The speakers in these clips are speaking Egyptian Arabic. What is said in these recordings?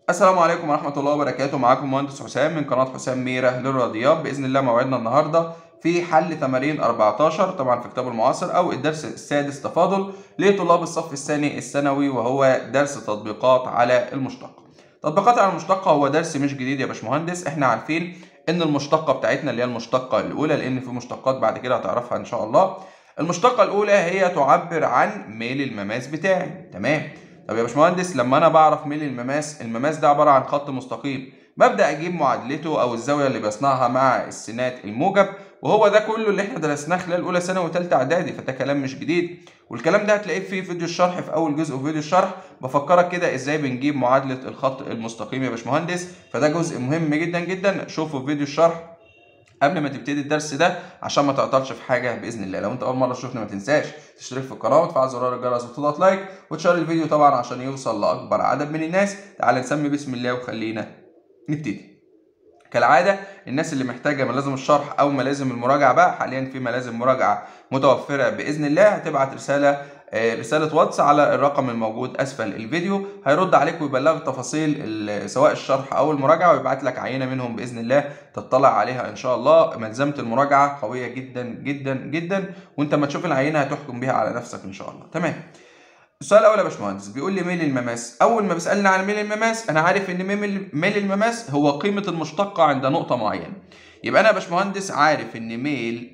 السلام عليكم ورحمة الله وبركاته معاكم مهندس حسام من قناة حسام ميرة للرياضيات بإذن الله موعدنا النهاردة في حل تمارين 14 طبعا في كتاب المعاصر أو الدرس السادس تفاضل لطلاب الصف الثاني الثانوي وهو درس تطبيقات على المشتقة. تطبيقات على المشتقة هو درس مش جديد يا باشمهندس احنا عارفين إن المشتقة بتاعتنا اللي هي المشتقة الأولى لأن في مشتقات بعد كده هتعرفها إن شاء الله. المشتقة الأولى هي تعبر عن ميل المماس بتاعي تمام طب يا باشمهندس لما انا بعرف ميل المماس المماس ده عباره عن خط مستقيم ببدا اجيب معادلته او الزاويه اللي بصنعها مع السينات الموجب وهو ده كله اللي احنا درسناه خلال اولى ثانوي وثالثه اعدادي فده كلام مش جديد والكلام ده هتلاقيه في فيديو الشرح في اول جزء في فيديو الشرح بفكرك كده ازاي بنجيب معادله الخط المستقيم يا باشمهندس فده جزء مهم جدا جدا شوفه في فيديو الشرح قبل ما تبتدي الدرس ده عشان ما تعطلش في حاجه باذن الله لو انت اول مره تشوفنا ما تنساش تشترك في القناه وتفعل زرار الجرس وتضغط لايك وتشير الفيديو طبعا عشان يوصل لاكبر عدد من الناس تعال نسمي بسم الله وخلينا نبتدي كالعاده الناس اللي محتاجه ملازم الشرح او ملازم المراجعه بقى حاليا في ملازم مراجعه متوفره باذن الله هتبعت رساله رسالة واتس على الرقم الموجود أسفل الفيديو هيرد عليك ويبلغك تفاصيل سواء الشرح أو المراجعة ويبعت لك عينة منهم بإذن الله تطلع عليها إن شاء الله ملزمة المراجعة قوية جدا جدا جدا وأنت ما تشوف العينة هتحكم بيها على نفسك إن شاء الله تمام السؤال الأول يا باشمهندس بيقول لي ميل المماس أول ما بيسألني عن ميل المماس أنا عارف إن ميل المماس هو قيمة المشتقة عند نقطة معينة يبقى أنا يا باشمهندس عارف إن ميل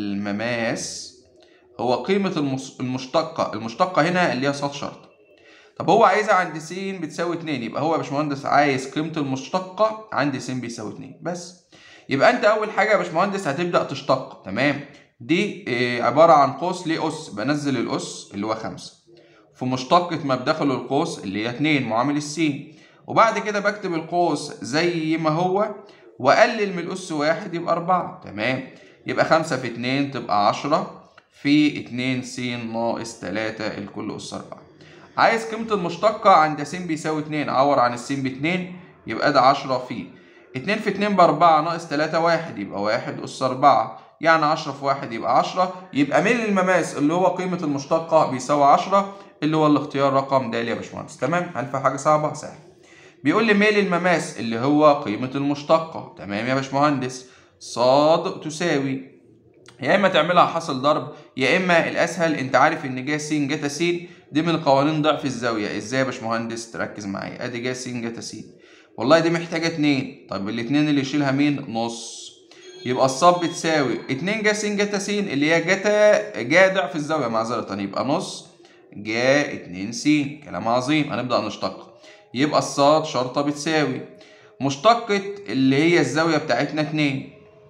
المماس هو قيمة المشتقة المشتقة هنا اللي هي صاد شرط طب هو عايزها عند س بتساوي 2 يبقى هو يا باشمهندس عايز قيمة المشتقة عند س بيساوي 2 بس يبقى انت اول حاجة يا باشمهندس هتبدأ تشتق تمام دي عبارة عن قوس ليه أس بنزل الأس اللي هو 5 في مشتقة ما بداخل القوس اللي هي 2 معامل السين وبعد كده بكتب القوس زي ما هو وأقلل من الأس واحد يبقى 4 تمام يبقى 5 في 2 تبقى 10 في 2 س ناقص 3 الكل أس 4 عايز قيمة المشتقة عند س بيساوي 2 عور عن الس ب 2 يبقى ده 10 في 2 في 2 ب 4 ناقص 3 1 يبقى 1 أس 4 يعني 10 في 1 يبقى 10 يبقى ميل المماس اللي هو قيمة المشتقة بيساوي 10 اللي هو الاختيار رقم د يا باشمهندس تمام هل في حاجة صعبة؟ سهل بيقول لي ميل المماس اللي هو قيمة المشتقة تمام يا باشمهندس صاد تساوي يا اما تعملها حاصل ضرب يا اما الاسهل انت عارف ان جا س جتا س دي من قوانين ضعف الزاويه ازاي يا باشمهندس تركز معايا ادي جا س جتا س والله دي محتاجه 2 طب الاتنين اللي يشيلها مين نص يبقى الصاد بتساوي 2 جا س جتا س اللي هي جتا جا ضعف الزاويه معذره يبقى نص جا 2 س كلام عظيم هنبدا نشتق يبقى الصاد شرطه بتساوي مشتقه اللي هي الزاويه بتاعتنا 2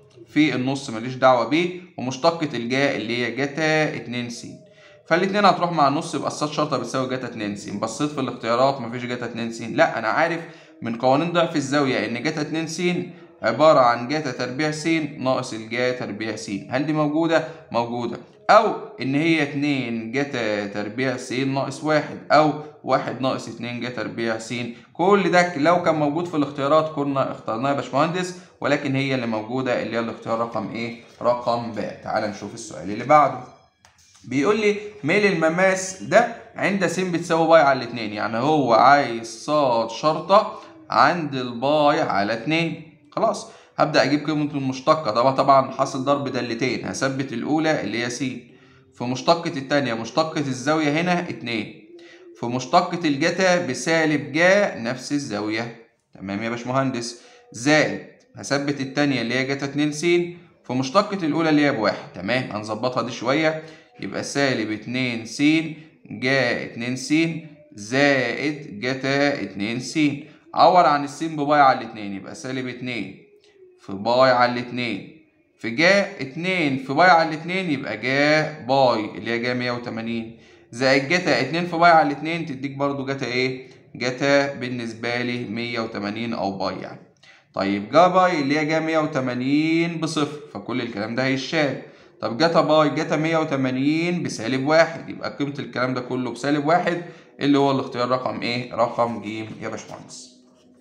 في النص ماليش دعوه بيه ومشتقة الجاء اللي هي جتا 2 س فالاتنين هتروح مع النص يبقى الصاد شرطة بتساوي جتا 2 س بصيت في الاختيارات مفيش جتا 2 س لا انا عارف من قوانين ضعف الزاوية ان جتا 2 س عبارة عن جتا تربيع س ناقص الجا تربيع س هل دي موجودة؟ موجودة أو إن هي 2 جتا تربيع س ناقص واحد أو واحد ناقص 2 جتا تربيع س كل ده لو كان موجود في الاختيارات كنا اخترناه يا باشمهندس ولكن هي اللي موجودة اللي هي الاختيار رقم إيه؟ رقم ب تعال نشوف السؤال اللي بعده بيقول لي ميل المماس ده عند س بتساوي باي على الاتنين يعني هو عايز صاد شرطة عند الباي على اتنين خلاص هبدا اجيب قيمه المشتقه طبعا طبعا حاصل ضرب دالتين هثبت الاولى اللي هي س في مشتقه الثانيه مشتقه الزاويه هنا 2 في مشتقه الجتا بسالب جا نفس الزاويه تمام يا باشمهندس زائد هثبت الثانيه اللي هي جتا 2 س في مشتقه الاولى اللي هي بواحد تمام هنظبطها دي شويه يبقى سالب 2 س جا 2 س زائد جتا 2 س عور عن السين بباي على الاتنين يبقى سالب اتنين في باي على الاتنين في جا اتنين في باي على الاتنين يبقى جا باي اللي هي جا مية وتمانين زائد جتا اتنين في باي على الاتنين تديك برضو جتا ايه جتا بالنسبة لي مية وتمانين او باي يعني طيب جا باي اللي هي جا مية وتمانين بصفر فكل الكلام ده هيشال طب جتا باي جتا مية وتمانين بسالب واحد يبقى قيمة الكلام ده كله بسالب واحد اللي هو الاختيار رقم ايه رقم ج يا باشمهندس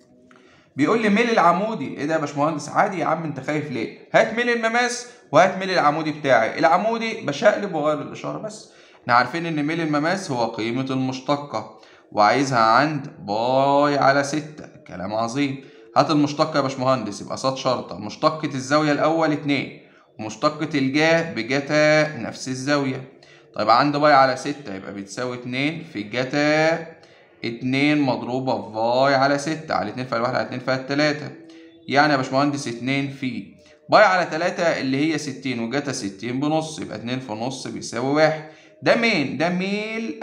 بيقول لي ميل العمودي ايه ده يا باشمهندس عادي يا عم انت خايف ليه هات ميل المماس وهات ميل العمودي بتاعي العمودي بشقلب واغير الاشاره بس احنا عارفين ان ميل المماس هو قيمه المشتقه وعايزها عند باي على ستة كلام عظيم هات المشتقة يا باشمهندس يبقى صاد شرطة مشتقة الزاوية الأول اتنين ومشتقة الجا بجتا نفس الزاوية طيب عندي باي على ستة يبقى بتساوي اتنين في جتا اتنين مضروبة في باي على ستة على اتنين فيها الواحد على اتنين فيها التلاتة يعني يا باشمهندس اتنين في باي على تلاتة اللي هي ستين وجتا ستين بنص يبقى اتنين في نص بيساوي واحد ده مين؟ ده ميل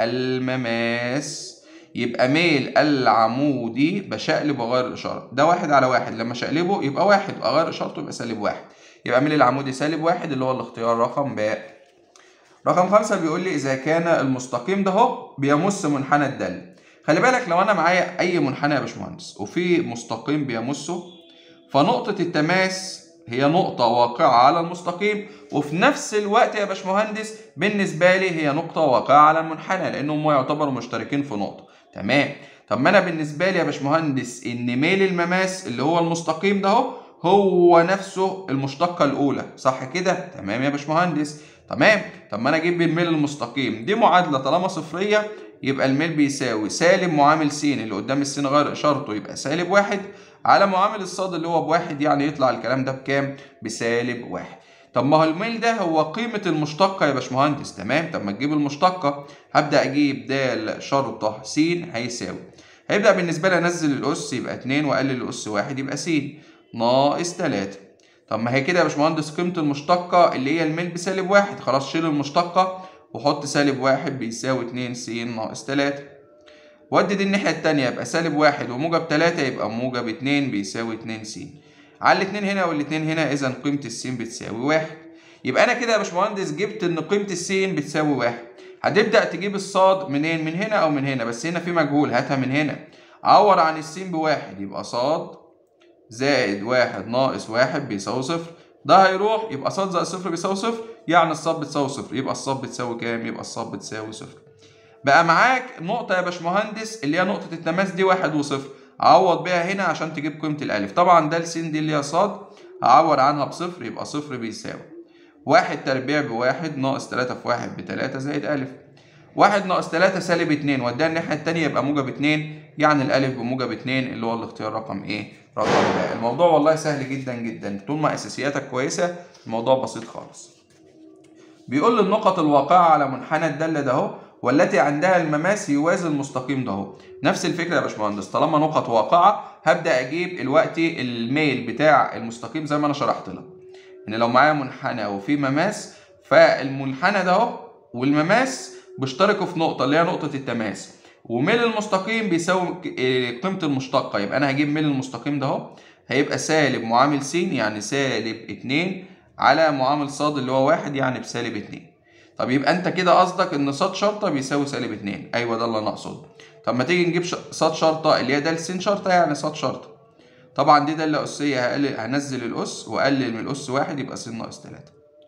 المماس يبقى ميل العمودي بشقلب واغير الاشاره ده واحد على واحد لما شقلبه يبقى واحد واغير اشارته يبقى سالب واحد يبقى ميل العمودي سالب واحد اللي هو الاختيار رقم باء رقم خمسة بيقول لي إذا كان المستقيم ده هو بيمس منحنى الدالة خلي بالك لو أنا معايا أي منحنى يا باشمهندس وفي مستقيم بيمسه فنقطة التماس هي نقطة واقعة على المستقيم وفي نفس الوقت يا باشمهندس بالنسبة لي هي نقطة واقعة على المنحنى لأنهم يعتبروا مشتركين في نقطة تمام طب ما أنا بالنسبة لي يا باشمهندس إن ميل المماس اللي هو المستقيم ده هو هو نفسه المشتقة الأولى صح كده؟ تمام يا باشمهندس تمام طب ما أنا أجيب الميل المستقيم دي معادلة طالما صفرية يبقى الميل بيساوي سالب معامل س اللي قدام السين غير إشارته يبقى سالب واحد على معامل الصاد اللي هو بواحد يعني يطلع الكلام ده بكام؟ بسالب واحد. طب ما هو الميل ده هو قيمة المشتقة يا باشمهندس تمام؟ طب ما تجيب المشتقة هبدأ أجيب د شرطة س هيساوي. هيبدأ بالنسبة لي أنزل الأس يبقى 2 وأقلل الأس 1 يبقى س ناقص 3. طب ما هي كده يا باشمهندس قيمة المشتقة اللي هي الميل بسالب واحد خلاص شيل المشتقة وحط سالب واحد بيساوي 2 س ناقص 3. ودي دي الناحية التانية يبقى سالب واحد وموجب تلاتة يبقى موجب اتنين بيساوي اتنين س على الاتنين هنا والاتنين هنا إذا قيمة السين بتساوي واحد يبقى أنا كده يا باشمهندس جبت إن قيمة السين بتساوي واحد هتبدأ تجيب الصاد منين؟ من هنا أو من هنا بس هنا في مجهول هاتها من هنا عوض عن السين بواحد يبقى صاد زائد واحد ناقص واحد بيساوي صفر ده هيروح يبقى صاد زائد صفر بيساوي صفر يعني الصاد بتساوي صفر يبقى الصاد بتساوي كام؟ يبقى الصاد بتساوي صفر بقى معاك نقطة يا باشمهندس اللي هي نقطة التماس دي واحد وصفر عوض بيها هنا عشان تجيب قيمة الألف طبعا ده س دي اللي هي صاد هعوض عنها بصفر يبقى صفر بيساوي واحد تربيع بواحد ناقص تلاتة في واحد بتلاتة زائد ألف واحد ناقص تلاتة سالب اتنين وديها الناحية التانية يبقى موجب اتنين يعني الألف بموجب اتنين اللي هو الاختيار رقم إيه؟ رقم ب الموضوع والله سهل جدا جدا طول ما أساسياتك كويسة الموضوع بسيط خالص بيقول لي النقط الواقعة على منحنى الدالة ده اهو والتي عندها المماس يوازي المستقيم ده اهو نفس الفكره يا باشمهندس طالما نقط واقعه هبدا اجيب دلوقتي الميل بتاع المستقيم زي ما انا شرحت لك ان لو معايا منحنى وفي مماس فالمنحنى ده اهو والمماس بيشتركوا في نقطه اللي هي نقطه التماس وميل المستقيم بيساوي قيمه المشتقه يبقى انا هجيب ميل المستقيم ده اهو هيبقى سالب معامل س يعني سالب 2 على معامل ص اللي هو 1 يعني بسالب 2 طب يبقى انت كده قصدك ان ص شرطه بيساوي سالب 2 ايوه ده اللي انا اقصده طب ما تيجي نجيب ص شرطه اللي هي د س شرطه يعني ص شرطه طبعا دي داله اسيه هقلل هنزل الاس واقلل من الاس 1 يبقى س ناقص 3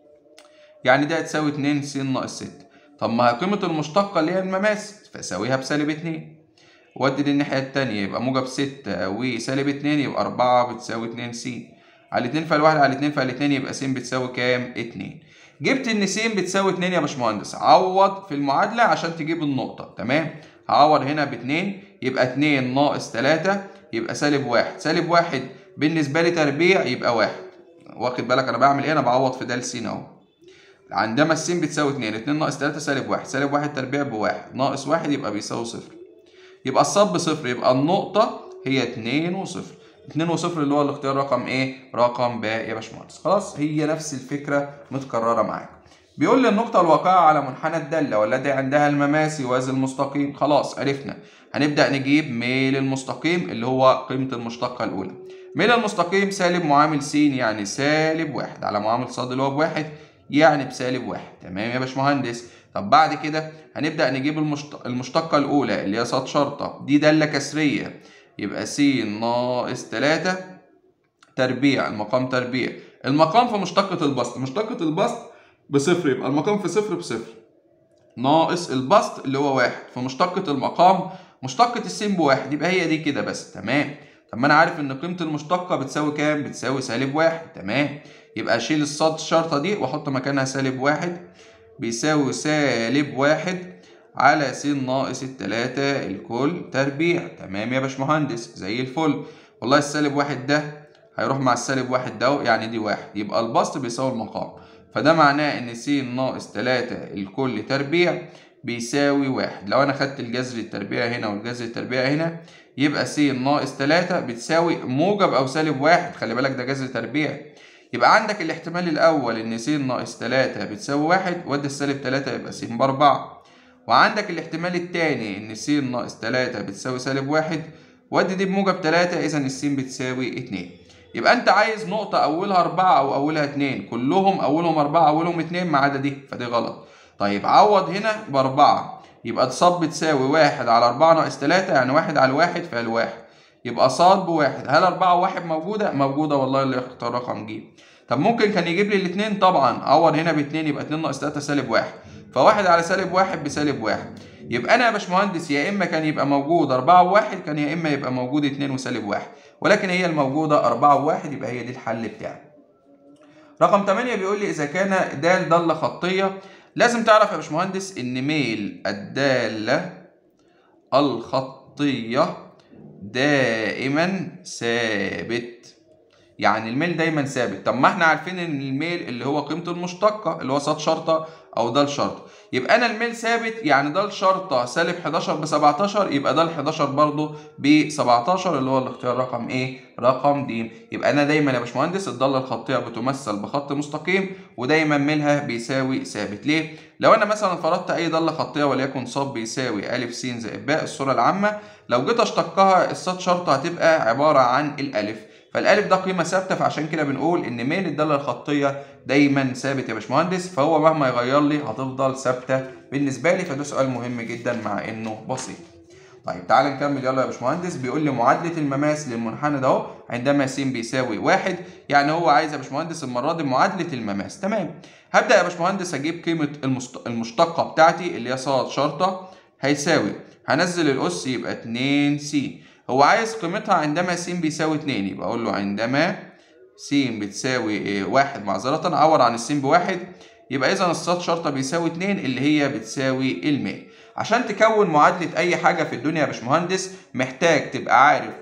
يعني ده هتساوي 2 س ناقص 6 طب ما قيمه المشتقه اللي هي المماس فاساويها بسالب 2 ودي دي الناحيه الثانيه يبقى موجب 6 وسالب 2 يبقى 4 بتساوي 2 س على 2 فالواحد على 2 فالاتنين يبقى س بتساوي كام 2 جبت ان س بتساوي 2 يا باشمهندس عوض في المعادله عشان تجيب النقطه تمام هعوض هنا ب 2 يبقى 2 ناقص 3 يبقى سالب 1 سالب 1 بالنسبه لي تربيع يبقى 1 واخد بالك انا بعمل ايه انا بعوض في د س اهو عندما الس بتساوي 2 2 ناقص 3 سالب 1 سالب 1 تربيع بواحد ناقص 1 يبقى بيساوي صفر يبقى الصاد بصفر يبقى النقطه هي 2 وصفر 2 وصفر اللي هو الاختيار رقم ايه؟ رقم ب يا باشمهندس خلاص هي نفس الفكره متكرره معاك بيقول لي النقطة الواقعة على منحنى الدالة والتي عندها المماس يوازي المستقيم خلاص عرفنا هنبدأ نجيب ميل المستقيم اللي هو قيمة المشتقة الأولى ميل المستقيم سالب معامل س يعني سالب واحد على معامل ص اللي هو بواحد يعني بسالب واحد تمام يا باشمهندس طب بعد كده هنبدأ نجيب المشت... المشتقة الأولى اللي هي ص شرطة دي دالة كسرية يبقى س ناقص 3 تربيع المقام تربيع المقام في مشتقة البسط مشتقة البسط بصفر يبقى المقام في صفر بصفر ناقص البسط اللي هو واحد فمشتقة المقام مشتقة السين بواحد يبقى هي دي كده بس تمام طب ما انا عارف ان قيمة المشتقة بتساوي كام؟ بتساوي سالب واحد تمام يبقى اشيل الصاد الشرطة دي واحط مكانها سالب واحد بيساوي سالب واحد على س ناقص التلاتة الكل تربيع تمام يا باشمهندس زي الفل والله السالب واحد ده هيروح مع السالب واحد ده يعني دي واحد يبقى البسط بيساوي المقام فده معناه ان س ناقص تلاتة الكل تربيع بيساوي واحد لو انا خدت الجذر التربيع هنا والجذر التربيع هنا يبقى س ناقص تلاتة بتساوي موجب او سالب واحد خلي بالك ده جذر تربيع يبقى عندك الاحتمال الاول ان س ناقص تلاتة بتساوي واحد ودي السالب تلاتة يبقى س باربعة وعندك الاحتمال التاني ان س ناقص تلاتة بتساوي سالب واحد ودي دي بموجب تلاتة اذا الس بتساوي اتنين يبقى انت عايز نقطة اولها اربعة او اولها اتنين كلهم اولهم اربعة اولهم اتنين ما عدا دي فدي غلط طيب عوض هنا باربعة يبقى ص بتساوي واحد على اربعة ناقص تلاتة يعني واحد على الواحد فالواحد يبقى ص بواحد هل اربعة وواحد موجودة؟ موجودة والله اللي اختار رقم ج طب ممكن كان يجيب لي الاتنين طبعا عوض هنا باتنين يبقى اتنين ناقص تلاتة سالب واحد فواحد على سالب واحد بسالب واحد يبقى انا يا باشمهندس يا اما كان يبقى موجود أربعة وواحد كان يا اما يبقى موجود اتنين وسالب واحد ولكن هي الموجودة أربعة وواحد يبقى هي دي الحل بتاعي رقم 8 بيقول لي إذا كان د دالة خطية لازم تعرف يا باشمهندس إن ميل الدالة الخطية دائما ثابت يعني الميل دايما ثابت طب ما احنا عارفين ان الميل اللي هو قيمته المشتقة اللي هو صاد شرطة او د شرطة يبقى انا الميل ثابت يعني د شرطة سالب 11 ب 17 يبقى د 11 برضه ب 17 اللي هو الاختيار رقم ايه؟ رقم د يبقى انا دايما يا باشمهندس الضالة الخطية بتمثل بخط مستقيم ودايما ميلها بيساوي ثابت ليه؟ لو انا مثلا فرضت اي ضالة خطية وليكن ص بيساوي ا س زائد باء الصورة العامة لو جيت اشتقها الصاد شرطة هتبقى عبارة عن الالف فالالف ده قيمه ثابته فعشان كده بنقول ان ميل الداله الخطيه دايما ثابت يا باشمهندس فهو مهما يغير لي هتفضل ثابته بالنسبه لي فده سؤال مهم جدا مع انه بسيط طيب تعال نكمل يلا يا باشمهندس بيقول لي معادله المماس للمنحنى ده اهو عندما س بيساوي واحد يعني هو عايز يا باشمهندس المره دي معادله المماس تمام هبدا يا باشمهندس اجيب قيمه المست... المشتقه بتاعتي اللي هي ص شرطه هيساوي هنزل الاس يبقى 2 س هو عايز قيمتها عندما س بيساوي 2 يبقى اقول له عندما س بتساوي 1 معذرة عوض عن الس بواحد يبقى اذا الصاد شرطة بيساوي 2 اللي هي بتساوي الميل عشان تكون معادلة اي حاجة في الدنيا يا باشمهندس محتاج تبقى عارف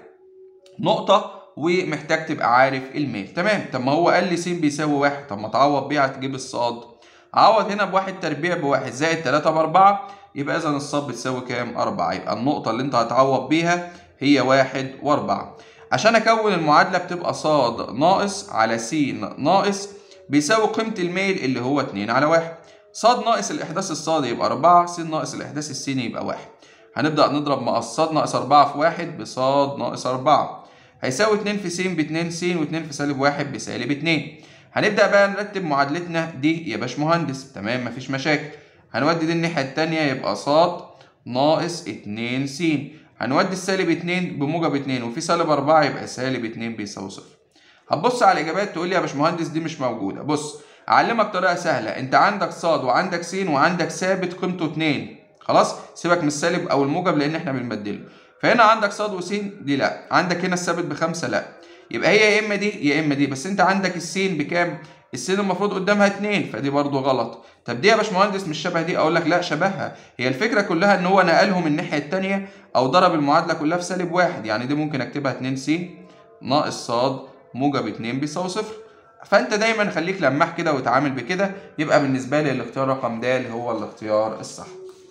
نقطة ومحتاج تبقى عارف الميل تمام طب ما هو قال لي س بيساوي 1 طب ما تعوض بيه هتجيب الصاد عوض هنا بواحد تربيع بواحد زائد 3 بأربعة يبقى اذا الصاد بتساوي كام؟ 4 يبقى النقطة اللي انت هتعوض بيها هي واحد واربعة عشان اكون المعادلة بتبقى ص ناقص على س ناقص بيساوي قيمة الميل اللي هو اتنين على واحد ص ناقص الإحداث الصاد يبقى أربعة س ناقص الإحداث السيني يبقى واحد هنبدأ نضرب مقص ص ناقص أربعة في واحد بصاد ناقص أربعة هيساوي اتنين في س باتنين س واتنين في سالب واحد بسالب اتنين هنبدأ بقى نرتب معادلتنا دي يا باشمهندس تمام مفيش مشاكل هنودي دي الناحية التانية يبقى ص ناقص اتنين س هنودي السالب 2 بموجب 2 وفي سالب 4 يبقى سالب 2 بيساوي صفر. هتبص على الاجابات تقول لي يا باشمهندس دي مش موجوده، بص اعلمك طريقه سهله، انت عندك ص وعندك س وعندك ثابت قيمته 2 خلاص؟ سيبك من السالب او الموجب لان احنا بنبدله. فهنا عندك ص وس دي لا، عندك هنا الثابت بخمسه لا. يبقى هي يا اما دي يا اما دي، بس انت عندك السين بكام؟ السين المفروض قدامها 2 فدي برضو غلط. طب دي يا باشمهندس مش شبه دي اقول لك لا شبهها هي الفكره كلها ان هو نقلهم الناحيه الثانيه او ضرب المعادله كلها في سالب واحد يعني دي ممكن اكتبها 2 س ناقص ص موجب 2 بيساوي صفر فانت دايما خليك لماح كده وتعامل بكده يبقى بالنسبه لي الاختيار رقم د هو الاختيار الصح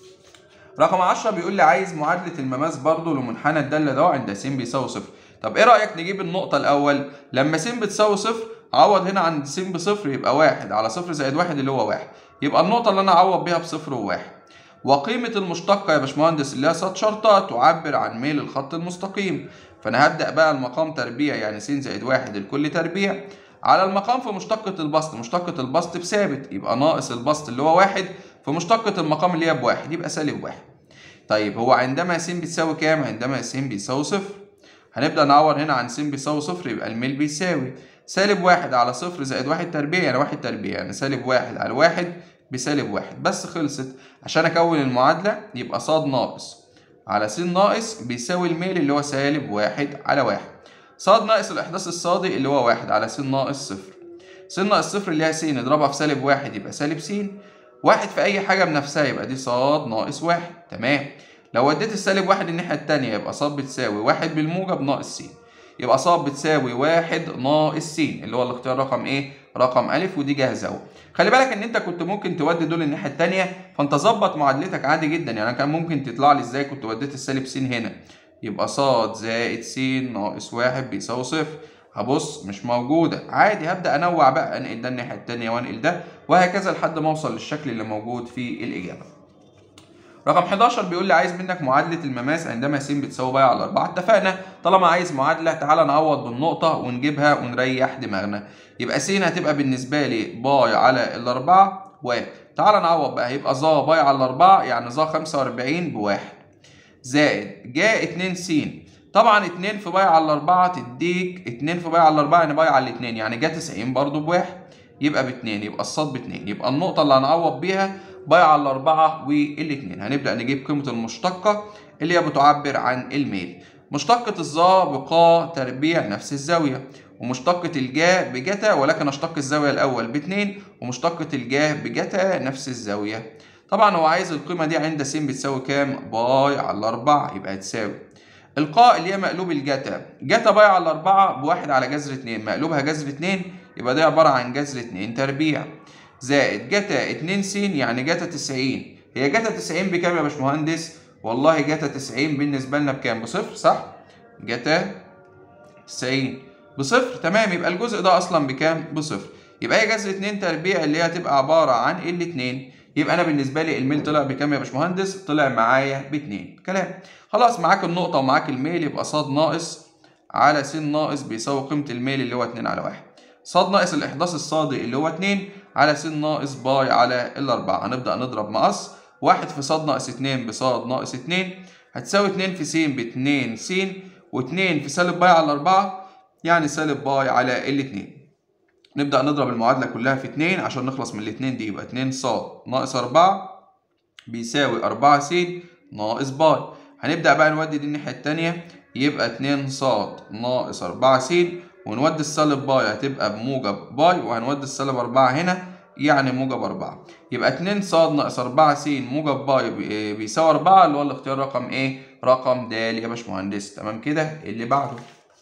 رقم 10 بيقول لي عايز معادله المماس برضو لمنحنى الداله ده عند س بيساوي صفر طب ايه رايك نجيب النقطه الاول لما س بتساوي صفر عوض هنا عند س بصفر يبقى واحد على صفر زائد واحد اللي هو واحد يبقى النقطة اللي أنا أعوض بيها بصفر وواحد وقيمة المشتقة يا باشمهندس اللي هي صاد شرطة تعبر عن ميل الخط المستقيم فأنا هبدأ بقى المقام تربيع يعني س زائد واحد الكل تربيع على المقام في مشتقة البسط مشتقة البسط بثابت يبقى ناقص البسط اللي هو واحد في مشتقة المقام اللي هي بواحد يبقى سالب واحد طيب هو عندما س بتساوي كام؟ عندما س بيساوي صفر هنبدأ نعوض هنا عن س بيساوي صفر يبقى الميل بيساوي سالب واحد على صفر زائد واحد تربيع يعني واحد تربيع يعني سالب واحد على واحد بسالب واحد بس خلصت عشان اكون المعادلة يبقى ص ناقص على س ناقص بيساوي الميل اللي هو سالب واحد على واحد ص ناقص الإحداث الصادي اللي هو واحد على س ناقص صفر س ناقص صفر اللي هي س نضربها في سالب واحد يبقى سالب س واحد في أي حاجة بنفسها يبقى دي صاد ناقص واحد تمام لو وديت السالب واحد الناحية التانية يبقى صاد بتساوي واحد بالموجب ناقص س يبقى صاد بتساوي واحد ناقص س اللي هو الاختيار رقم ايه؟ رقم أ ودي جاهزة أهو. خلي بالك إن أنت كنت ممكن تودي دول الناحية التانية فأنت ظبط معادلتك عادي جدا يعني أنا كان ممكن تطلع لي إزاي كنت وديت السالب س هنا يبقى صاد زائد س ناقص واحد بيساوي صفر. هبص مش موجودة عادي هبدأ أنوع بقى أنقل ده الناحية التانية وأنقل ده وهكذا لحد ما أوصل للشكل اللي موجود في الإجابة. رقم 11 بيقول لي عايز منك معادلة المماس عندما س بتساوي باي على 4 اتفقنا طالما عايز معادلة تعالى نعوض بالنقطة ونجيبها ونريح دماغنا يبقى س هتبقى بالنسبة لي باي على الأربعة و تعالى نعوض بقى هيبقى ظا باي على الأربعة يعني ظا 45 بواحد زائد جا 2 س طبعا 2 في باي على الأربعة تديك 2 في باي على الأربعة يعني باي على الاتنين يعني جا 90 برضه بواحد يبقى باتنين يبقى الصاد باتنين يبقى النقطة اللي هنعوض بيها باي على الأربعة والاتنين هنبدأ نجيب قيمة المشتقة اللي هي بتعبر عن الميل مشتقة الظا بقا تربيع نفس الزاوية ومشتقة الجا بجتا ولكن أشتق الزاوية الأول باتنين ومشتقة الجا بجتا نفس الزاوية طبعا هو عايز القيمة دي عند س بتساوي كام؟ باي على أربعة يبقى هتساوي القاء اللي هي مقلوب الجتا جتا باي على أربعة بواحد على جذر اتنين مقلوبها جذر اتنين يبقى دي عبارة عن جذر اتنين تربيع زائد جتا 2 س يعني جتا 90 هي جتا 90 بكام يا باشمهندس؟ والله جتا 90 بالنسبة لنا بكام؟ بصفر صح؟ جتا 90 بصفر تمام يبقى الجزء ده أصلا بكام؟ بصفر يبقى هي جذر 2 تربيع اللي هي هتبقى عبارة عن ال 2 يبقى أنا بالنسبة لي الميل طلع بكام يا باشمهندس؟ طلع معايا ب 2 كلام خلاص معاك النقطة ومعاك الميل يبقى ص ناقص على س ناقص بيساوي قيمة الميل اللي هو 2 على 1 ص ناقص الإحداث الصادق اللي هو 2 على س ناقص باي على الأربعة هنبدأ نضرب مقص واحد في ص ناقص اتنين بصاد ناقص اتنين هتساوي اتنين في س باتنين س واتنين في سالب باي على الأربعة يعني سالب باي على الاتنين نبدأ نضرب المعادلة كلها في اتنين عشان نخلص من الاتنين دي يبقى اتنين ص ناقص أربعة بيساوي أربعة س ناقص باي هنبدأ بقى نودي دي الناحية التانية يبقى اتنين ص ناقص أربعة س ونودي السالب باي هتبقى بموجب باي وهنودي السالب أربعة هنا يعني موجب أربعة يبقى اتنين ص ناقص أربعة س موجب باي بيساوي أربعة اللي هو الاختيار رقم إيه؟ رقم د يا باشمهندس تمام كده اللي بعده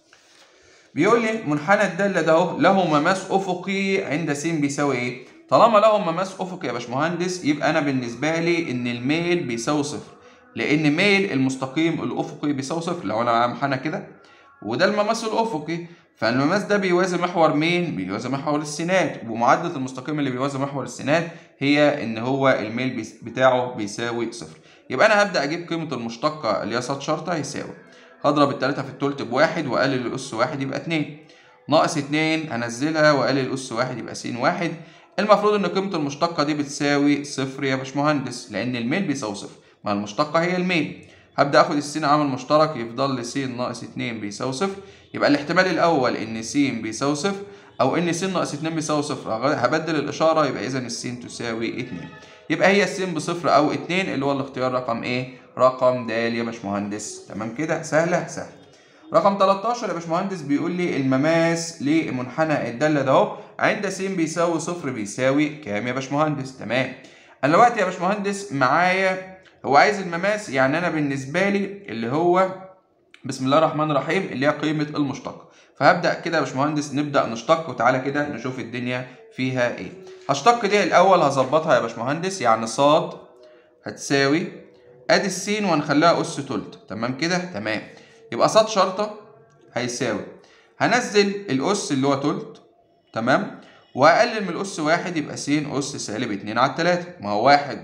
بيقول لي منحنى الدالة ده اهو له مماس أفقي عند س بيساوي إيه؟ طالما له مماس أفقي يا باشمهندس يبقى أنا بالنسبة لي إن الميل بيساوي صفر لأن ميل المستقيم الأفقي بيساوي صفر لو أنا معايا منحنى كده وده المماس الأفقي فالمماس ده بيوازي محور مين؟ بيوازي محور السينات ومعادلة المستقيم اللي بيوازي محور السينات هي إن هو الميل بتاعه بيساوي صفر يبقى أنا هبدأ أجيب قيمة المشتقة اللي هي صاد شرطة هيساوي هضرب التلاتة في التلت بواحد وأقلل الأس واحد يبقى اتنين ناقص اتنين هنزلها وأقلل الأس واحد يبقى س واحد المفروض إن قيمة المشتقة دي بتساوي صفر يا باشمهندس لأن الميل بيساوي صفر ما المشتقة هي الميل هبدأ آخد السين عامل مشترك يفضل لي س ناقص اتنين بيساوي صفر يبقى الاحتمال الأول إن س بيساوي صفر أو إن س ناقص اتنين بيساوي صفر هبدل الإشارة يبقى إذا السين تساوي اتنين يبقى هي السين بصفر أو اتنين اللي هو الاختيار رقم إيه؟ رقم د يا باشمهندس تمام كده سهلة سهلة رقم 13 يا باشمهندس بيقول لي المماس لمنحنى الدالة ده اهو عند س بيساوي صفر بيساوي كام يا باشمهندس تمام انا دلوقتي يا باشمهندس معايا هو عايز المماس يعني انا بالنسبة لي اللي هو بسم الله الرحمن الرحيم اللي هي قيمة المشتق فهبدأ كده يا باشمهندس نبدأ نشتق وتعالى كده نشوف الدنيا فيها ايه هشتق دي الاول هظبطها يا باشمهندس يعني صاد هتساوي ادي السين وهنخليها اس تلت تمام كده تمام يبقى صاد شرطه هيساوي هنزل الاس اللي هو تلت تمام واقلل من الاس واحد يبقى س اس سالب اتنين على التلاته ما هو واحد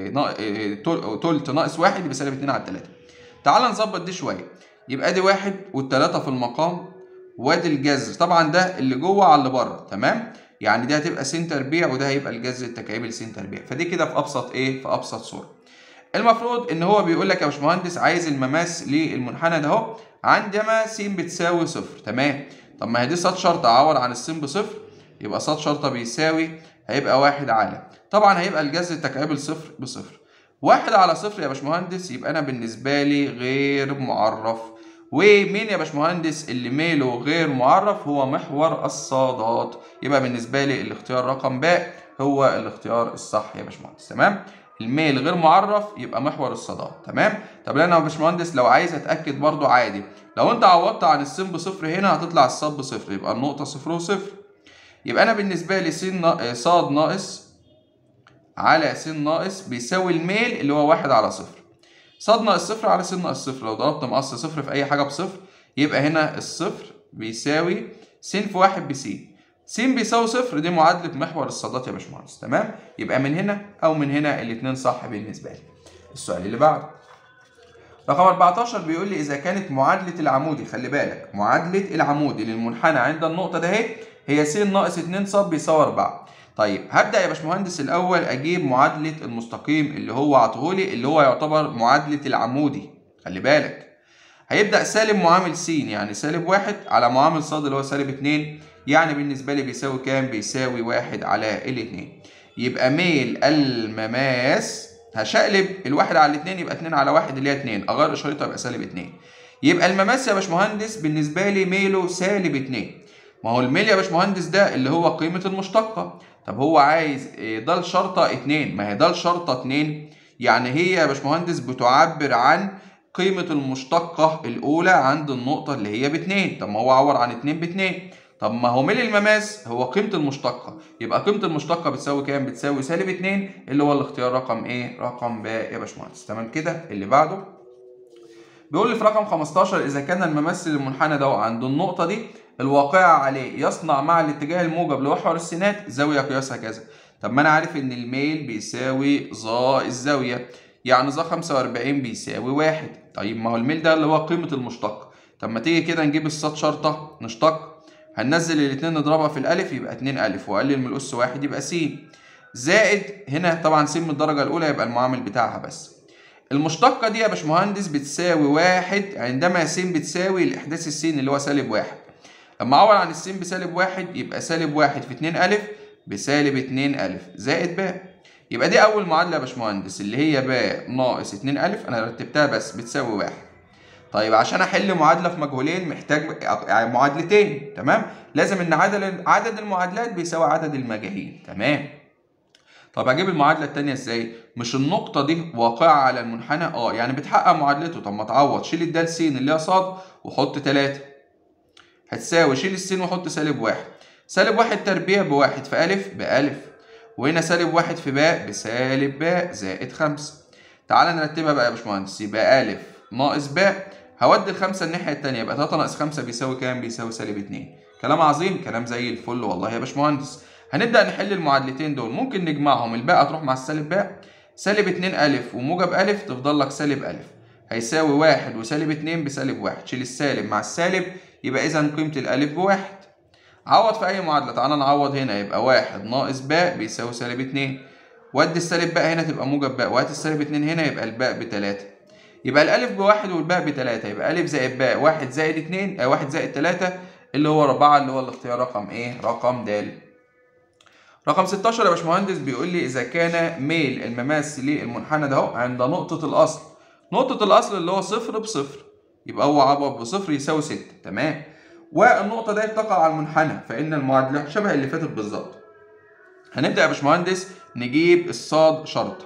تلت ناقص واحد يبقى سالب اتنين على التلاته تعال نظبط دي شويه يبقى دي واحد والتلاته في المقام وادي الجذر طبعا ده اللي جوه على اللي بره تمام يعني دي هتبقى س تربيع وده هيبقى الجذر التكعيبي لس تربيع فدي كده في ابسط ايه في ابسط صوره المفروض ان هو بيقول لك يا باشمهندس عايز المماس للمنحنى ده اهو عندما س بتساوي صفر تمام طب ما هي دي صاد شرطه عوض عن الس بصفر يبقى صاد شرطه بيساوي هيبقى واحد على طبعا هيبقى الجذر التكعيبي لصفر بصفر واحد على صفر يا باشمهندس يبقى انا بالنسبه لي غير معرف ومين يا باشمهندس اللي ميله غير معرف هو محور الصادات يبقى بالنسبه لي الاختيار رقم باء هو الاختيار الصح يا باشمهندس تمام الميل غير معرف يبقى محور الصادات تمام طب انا يا باشمهندس لو عايز اتاكد برضو عادي لو انت عوضت عن السين بصفر هنا هتطلع الصاد بصفر يبقى النقطه صفر وصفر يبقى انا بالنسبه لي س صاد ناقص على س ناقص بيساوي الميل اللي هو واحد على صفر صاد ناقص صفر على س ناقص صفر لو ضربت مقص صفر في اي حاجه بصفر يبقى هنا الصفر بيساوي س في واحد بس س بيساوي صفر دي معادلة محور الصادات يا باشمهندس تمام يبقى من هنا أو من هنا الاتنين صح بالنسبة لي السؤال اللي بعده رقم 14 بيقول لي إذا كانت معادلة العمودي خلي بالك معادلة العمودي للمنحنى عند النقطة ده اهي هي س ناقص 2 ص بيساوي 4 طيب هبدأ يا باشمهندس الأول أجيب معادلة المستقيم اللي هو عطهولي اللي هو يعتبر معادلة العمودي خلي بالك هيبدأ سالب معامل س يعني سالب واحد على معامل ص اللي هو سالب 2 يعني بالنسبة لي بيساوي كام؟ بيساوي واحد على الاتنين يبقى ميل المماس هشقلب الواحد على الاتنين يبقى اتنين على واحد اللي هي اتنين اغير اشارتها يبقى سالب اتنين يبقى المماس يا باشمهندس بالنسبة لي ميله سالب اتنين ما هو الميل يا باشمهندس ده اللي هو قيمة المشتقة طب هو عايز ده الشرطة اتنين ما هي ده الشرطة اتنين يعني هي يا باشمهندس بتعبر عن قيمة المشتقة الأولى عند النقطة اللي هي باتنين طب ما هو عبر عن اتنين باتنين طب ما هو ميل المماس هو قيمة المشتقة يبقى قيمة المشتقة بتساوي كام؟ بتساوي سالب 2 اللي هو الاختيار رقم ايه؟ رقم ب يا باشمهندس تمام كده اللي بعده بيقول لي في رقم 15 إذا كان الممثل المنحنى ده عند النقطة دي الواقعة عليه يصنع مع الاتجاه الموجب لمحور السينات زاوية قياسها كذا طب ما أنا عارف إن الميل بيساوي ظا الزاوية يعني ظا 45 بيساوي واحد طيب ما هو الميل ده اللي هو قيمة المشتقة طب ما تيجي كده نجيب الصاد شرطة نشتق هننزل الاتنين نضربها في الألف يبقى اتنين ألف وأقلل من الأس واحد يبقى س زائد هنا طبعا س من الدرجة الأولى يبقى المعامل بتاعها بس المشتقة دي يا باشمهندس بتساوي واحد عندما س بتساوي الإحداث السين اللي هو سالب واحد لما أعوض عن السين بسالب واحد يبقى سالب واحد في اتنين ألف بسالب اتنين ألف زائد باء يبقى دي أول معادلة يا باشمهندس اللي هي باء ناقص اتنين ألف أنا رتبتها بس بتساوي واحد طيب عشان احل معادله في مجهولين محتاج يعني معادلتين تمام لازم ان عدد عدد المعادلات بيساوي عدد المجاهيل تمام طب اجيب المعادله الثانيه ازاي مش النقطه دي واقعه على المنحنى اه يعني بتحقق معادلته طب ما تعوض شيل الدال س اللي هي صاد وحط 3 هتساوي شيل السين وحط سالب واحد سالب واحد تربيع بواحد في ألف بألف وهنا سالب واحد في باء بسالب باء زائد خمسة تعالى نرتبها بقى يا باشمهندس يبقى ألف ناقص باء هودي الخمسة الناحية التانية يبقى 3 ناقص 5 بيساوي كام؟ بيساوي سالب 2 كلام عظيم كلام زي الفل والله يا باشمهندس هنبدأ نحل المعادلتين دول ممكن نجمعهم الباء تروح مع السالب باء سالب 2 ألف وموجب ألف تفضل لك سالب ألف هيساوي واحد وسالب 2 بسالب واحد شيل السالب مع السالب يبقى إذا قيمة الألف بواحد عوض في أي معادلة تعالى نعوض هنا يبقى واحد ناقص باء بيساوي سالب 2 ودي السالب باء هنا تبقى موجب باء وهات السالب 2 هنا يبقى الباء بتلاتة يبقى الألف بواحد والباء بتلاتة يبقى ألف زائد باء واحد زائد اتنين آه واحد زائد تلاتة اللي هو أربعة اللي هو الاختيار رقم إيه؟ رقم د. رقم 16 يا باشمهندس بيقول لي إذا كان ميل المماس للمنحنى ده أهو عند نقطة الأصل. نقطة الأصل اللي هو صفر بصفر يبقى هو عبر بصفر يساوي ستة تمام؟ والنقطة دي تقع على المنحنى فإن المعادلة شبه اللي فاتت بالظبط. هنبدأ يا باشمهندس نجيب الصاد شرط.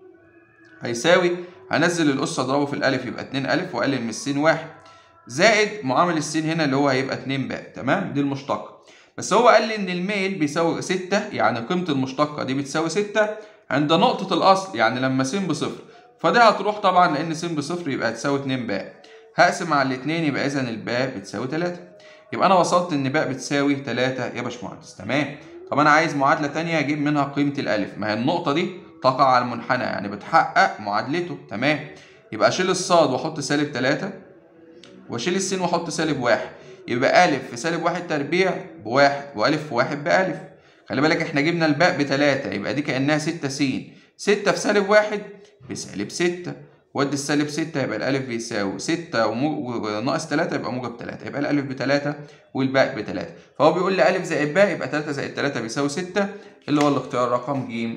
هيساوي هنزل الأس أضربه في الألف يبقى 2 ألف وأقلل من السين واحد زائد معامل السين هنا اللي هو هيبقى 2 باء تمام دي المشتقة بس هو قال لي إن الميل بيساوي 6 يعني قيمة المشتقة دي بتساوي 6 عند نقطة الأصل يعني لما س بصفر فدي هتروح طبعا لأن س بصفر يبقى هتساوي 2 باء هقسم على الاتنين يبقى إذا الباء بتساوي 3 يبقى أنا وصلت إن باء بتساوي 3 يا باشمهندس تمام طب أنا عايز معادلة تانية أجيب منها قيمة الألف ما هي النقطة دي تقع على المنحنى يعني بتحقق معادلته تمام يبقى اشيل الصاد واحط سالب 3 واشيل السين واحط سالب واحد يبقى ألف في سالب واحد تربيع بواحد وألف في واحد بألف خلي بالك احنا جبنا الباء بتلاتة يبقى دي كأنها ستة س ستة في سالب واحد بسالب ستة ودي السالب ستة يبقى الألف بيساوي ستة وناقص تلاتة يبقى موجب تلاتة يبقى الألف بتلاتة والباء بتلاتة فهو بيقول لي ألف زائد باء يبقى تلاتة زائد تلاتة بيساوي ستة اللي هو الاختيار رقم ج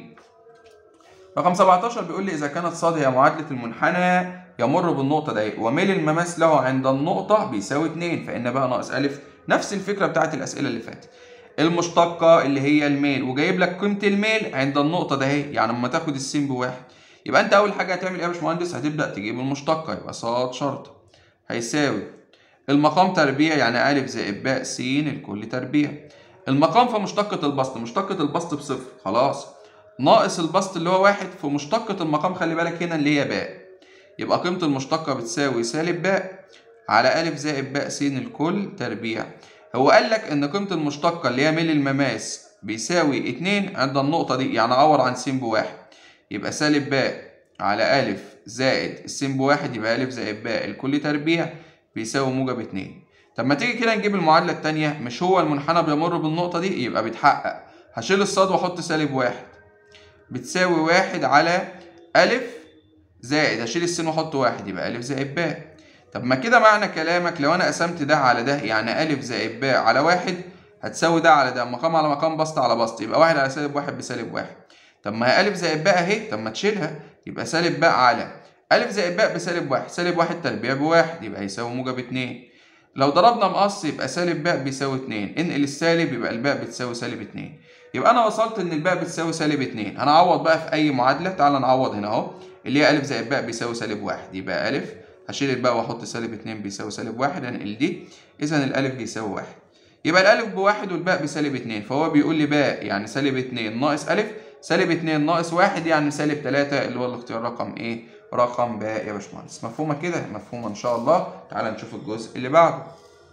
رقم 17 بيقول لي إذا كانت صاد هي معادلة المنحنى يمر بالنقطة دي وميل المماس له عند النقطة بيساوي 2 فإن بقى ناقص ألف نفس الفكرة بتاعت الأسئلة اللي فاتت. المشتقة اللي هي الميل وجايب لك قيمة الميل عند النقطة ده اهي يعني اما تاخد السين بواحد يبقى انت اول حاجة هتعمل ايه يا باشمهندس هتبدأ تجيب المشتقة يبقى صاد شرطة هيساوي المقام تربيع يعني ألف زائد باء س الكل تربيع المقام في مشتقة البسط مشتقة البسط بصفر خلاص ناقص البسط اللي هو واحد في مشتقة المقام خلي بالك هنا اللي هي باء يبقى قيمة المشتقة بتساوي سالب باء على ألف زائد باء س الكل تربيع هو قال لك إن قيمة المشتقة اللي هي ميل المماس بيساوي اتنين عند النقطة دي يعني عوض عن س بواحد يبقى سالب باء على ألف زائد الس بواحد يبقى ألف زائد باء الكل تربيع بيساوي موجب اتنين طب ما تيجي كده نجيب المعادلة التانية مش هو المنحنى بيمر بالنقطة دي يبقى بيتحقق هشيل الصاد واحط سالب واحد بتساوي واحد على ألف زائد هشيل السين واحط واحد يبقى ألف زائد باء طب ما كده معنى كلامك لو أنا قسمت ده على ده يعني ألف زائد باء على واحد هتساوي ده على ده مقام على مقام بسط على بسط يبقى واحد على سالب واحد بسالب واحد طب ما هي ألف زائد باء أهي طب ما تشيلها يبقى سالب باء على ألف زائد باء بسالب واحد سالب واحد تربيع بواحد يبقى يساوي موجب اتنين لو ضربنا مقص يبقى سالب باء بيساوي اتنين انقل السالب يبقى الباء بتساوي سالب اتنين يبقى انا وصلت ان الباء بتساوي سالب اتنين هنعوض بقى في اي معادله تعال نعوض هنا اهو اللي هي الف زائد باء بيساوي سالب واحد يبقى الف هشيل الباء واحط سالب اتنين بيساوي سالب واحد انقل دي اذا الالف بيساوي واحد يبقى الالف بواحد والباء بسالب اتنين فهو بيقول لي باء يعني سالب اتنين ناقص الف سالب اتنين ناقص واحد يعني سالب تلاتة اللي هو الاختيار رقم ايه رقم باء يا باشمهندس مفهومه كده مفهومه ان شاء الله تعال نشوف الجزء اللي بعده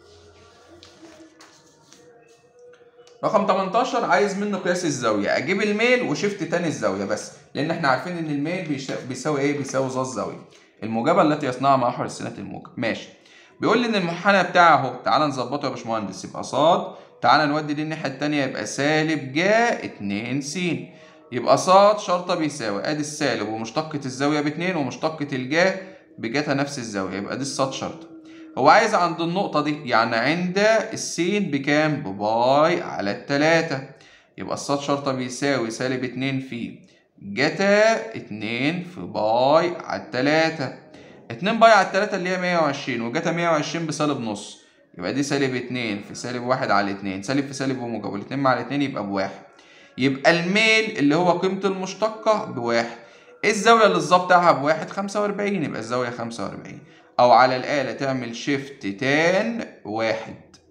رقم 18 عايز منه قياس الزاويه اجيب الميل وشفت تاني الزاويه بس لان احنا عارفين ان الميل بيش- بيساوي ايه بيساوي ظا الزاويه الموجبه التي يصنعها محور السنه الموجب ماشي بيقول لي ان المنحنى بتاعه اهو تعالى نظبطه يا باشمهندس يبقى صاد تعالى نودي دي الناحيه التانيه يبقى سالب جا 2 س يبقى صاد شرطه بيساوي ادي السالب ومشتقه الزاويه باتنين ومشتقه الجا بجاتها نفس الزاويه يبقى دي الصاد شرطه هو عايز عند النقطة دي يعني عند السين بكام؟ بباي على التلاتة يبقى الصاد شرطة بيساوي سالب اتنين في جتا اتنين في باي على التلاتة اتنين باي على التلاتة اللي هي مية وعشرين وجتا مية وعشرين بسالب نص يبقى دي سالب اتنين في سالب واحد على اتنين سالب في سالب وموجب والاتنين مع الاتنين يبقى بواحد يبقى الميل اللي هو قيمة المشتقة بواحد ايه الزاوية اللي الظا بتاعها بواحد خمسة وأربعين يبقى الزاوية خمسة وأربعين أو على الآلة تعمل شيفت تان واحد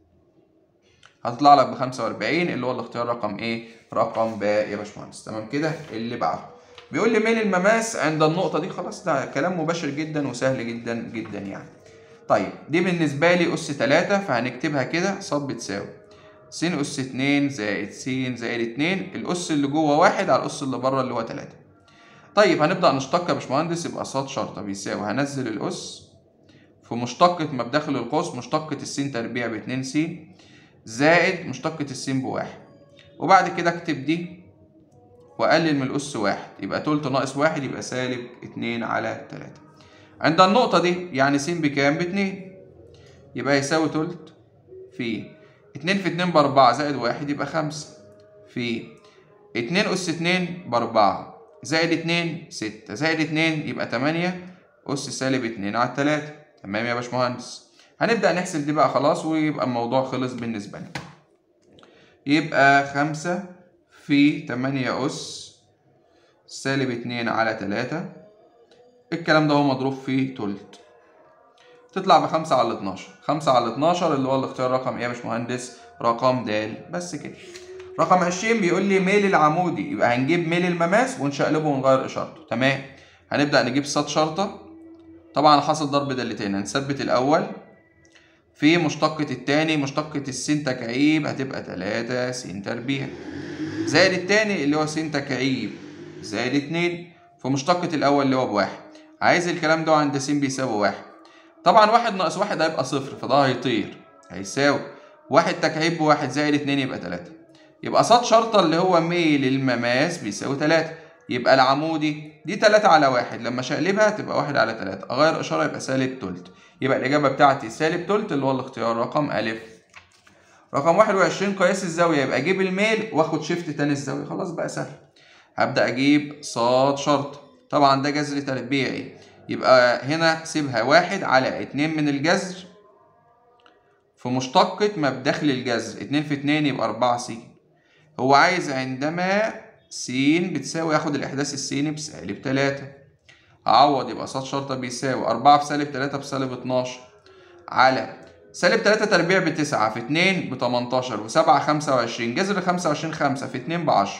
هتطلع لك ب 45 اللي هو الاختيار رقم ايه؟ رقم باء يا باشمهندس تمام كده اللي بعده بيقول لي ميل المماس عند النقطة دي خلاص ده كلام مباشر جدا وسهل جدا جدا يعني. طيب دي بالنسبة لي أس 3 فهنكتبها كده ص بتساوي س أس 2 زائد س زائد 2 الأس اللي جوه واحد على الأس اللي بره اللي هو 3. طيب هنبدأ نشتق يا باشمهندس يبقى ص شرطة بيساوي هنزل الأس في مشتقة ما بداخل القوس مشتقة السين تربيع باتنين س زائد مشتقة السين بواحد وبعد كده اكتب دي واقلل من الأس واحد يبقى تلت ناقص واحد يبقى سالب اتنين على تلاتة عند النقطة دي يعني س بكام؟ باتنين يبقى يساوي تلت في اتنين في اتنين بأربعة زائد واحد يبقى خمسة في اتنين أس اتنين بأربعة زائد اتنين ستة زائد اتنين يبقى تمانية أس سالب اتنين على التلاتة تمام يا باشمهندس هنبدأ نحسب دي بقى خلاص ويبقى الموضوع خلص بالنسبة لي يبقى خمسة في تمانية أس سالب اتنين على تلاتة الكلام ده هو مضروب في تلت تطلع بخمسة على اتناشر خمسة على اتناشر اللي هو الاختيار رقم ايه يا باشمهندس رقم د بس كده رقم عشرين بيقول لي ميل العمودي يبقى هنجيب ميل المماس ونشقلبه ونغير اشارته تمام هنبدأ نجيب صاد شرطة طبعا حاصل ضرب دالتين هنثبت الأول في مشتقة التاني مشتقة السين تكعيب هتبقى تلاتة س تربيع زائد التاني اللي هو س تكعيب زائد اتنين في مشتقة الأول اللي هو بواحد عايز الكلام ده عند س بيساوي واحد طبعا واحد ناقص واحد هيبقى صفر فده هيطير هيساوي واحد تكعيب بواحد زائد اتنين يبقى تلاتة يبقى صاد شرطة اللي هو ميل المماس بيساوي تلاتة يبقى العمودي دي تلاتة على واحد لما شقلبها تبقى واحد على تلاتة أغير إشارة يبقى سالب تلت يبقى الإجابة بتاعتي سالب تلت اللي هو الاختيار رقم ألف رقم واحد وعشرين قياس الزاوية يبقى أجيب الميل وآخد شيفت تاني الزاوية خلاص بقى سهل هبدأ أجيب صاد شرط طبعا ده جذر تربيعي يبقى هنا سيبها واحد على اتنين من الجذر في في مشتقة ما بداخل الجذر اتنين في اتنين يبقى أربعة س هو عايز عندما س بتساوي ياخد الإحداث السيني بسالب تلاتة أعوض يبقى ص شرطة بيساوي أربعة في سالب تلاتة بسالب اتناشر على سالب تلاتة تربيع بتسعة في اتنين بتمنتاشر وسبعة خمسة وعشرين جذر خمسة وعشرين خمسة في اتنين بعشرة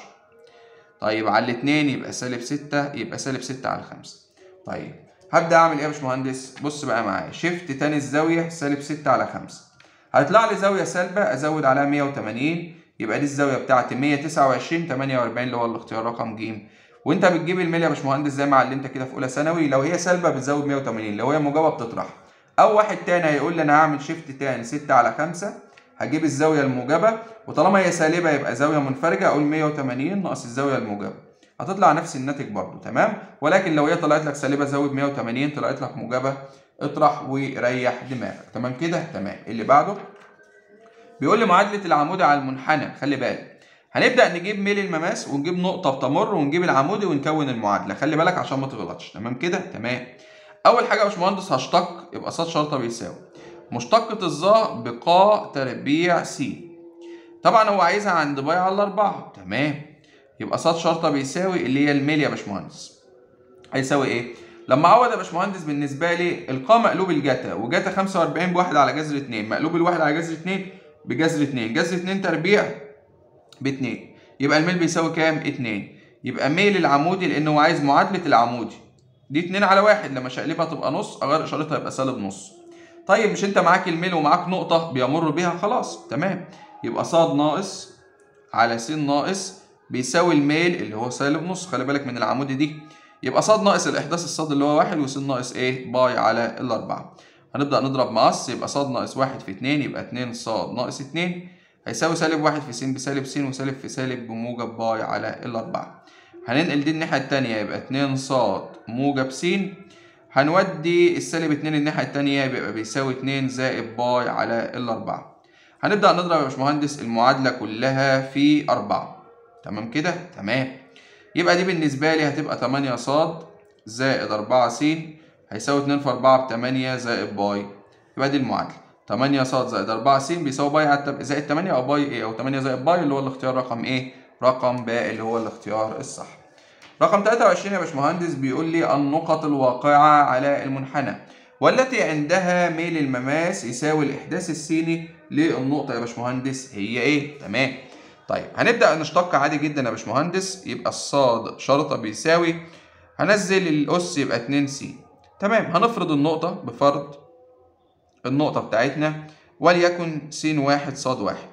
طيب على الاتنين يبقى سالب ستة يبقى سالب ستة على خمسة طيب هبدأ أعمل إيه يا باشمهندس؟ بص بقى معايا شيفت تاني الزاوية سالب ستة على خمسة هيطلع لي زاوية سالبة أزود عليها مية وتمانين يبقى دي الزاوية بتاعتي مية تسعة وعشرين تمانية وأربعين اللي هو الاختيار رقم ج وأنت بتجيب الميل يا باشمهندس زي ما علمتك كده في أولى ثانوي لو هي سالبة بتزود مية وتمانين لو هي موجبة بتطرح أو واحد تاني هيقول لي أنا هعمل شيفت تاني ستة على خمسة هجيب الزاوية الموجبة وطالما هي سالبة يبقى زاوية منفرجة أقول مية وتمانين ناقص الزاوية الموجبة هتطلع نفس الناتج برضو تمام ولكن لو هي طلعت لك سالبه زود 180 طلعت لك موجبه اطرح وريح دماغك تمام كده تمام اللي بعده بيقول لي معادله العمودي على المنحنى خلي بالك هنبدا نجيب ميل المماس ونجيب نقطه بتمر ونجيب العمودي ونكون المعادله خلي بالك عشان ما تغلطش تمام كده تمام اول حاجه يا باشمهندس هشتق يبقى ص شرطه بيساوي مشتقة الظا بقا تربيع س طبعا هو عايزها عند باي على الأربعة تمام يبقى ص شرطة بيساوي اللي هي الميل يا باشمهندس هيساوي ايه؟ لما اعوض يا باشمهندس بالنسبة لي القا مقلوب الجتا وجتا 45 بواحد على جذر 2 مقلوب الواحد على جذر 2 بجذر 2 جذر 2 تربيع ب 2 يبقى الميل بيساوي كام؟ 2 يبقى ميل العمودي لانه هو عايز معادلة العمودي دي 2 على 1 لما شقلبها تبقى نص اغير اشارتها يبقى سالب نص طيب مش انت معاك الميل ومعاك نقطة بيمر بيها خلاص تمام يبقى ص ناقص على س ناقص بيساوي الميل اللي هو سالب نص خلي بالك من العمودي دي يبقى ص ناقص الاحداث الصاد اللي هو واحد وس ناقص ايه باي على الاربعة هنبدأ نضرب مقص يبقى ص ناقص واحد في اتنين يبقى اتنين ص ناقص اتنين هيساوي سالب واحد في س بسالب س وسالب في سالب بموجب باي على الاربعة هننقل دي الناحية التانية يبقى اتنين ص موجب س هنودي السالب اتنين الناحية التانية يبقى بيساوي اتنين زائد باي على الاربعة هنبدأ نضرب يا باشمهندس المعادلة كلها في أربعة تمام كده تمام يبقى دي بالنسبة لي هتبقى 8 ص زائد 4 س هيساوي 2 في 4 ب 8 زائد باي يبقى دي المعادلة 8 ص زائد 4 س بيساوي باي على التب... زائد 8 او باي ايه او 8 زائد باي اللي هو الاختيار رقم ايه رقم ب اللي هو الاختيار الصح رقم 23 يا باشمهندس بيقول لي النقط الواقعة على المنحنى والتي عندها ميل المماس يساوي الإحداث السيني للنقطة يا باشمهندس هي إيه؟ تمام طيب هنبدأ نشتق عادي جدا يا باشمهندس يبقى الصاد شرطة بيساوي هنزل الأس يبقى 2 س تمام هنفرض النقطة بفرض النقطة بتاعتنا وليكن س واحد صاد واحد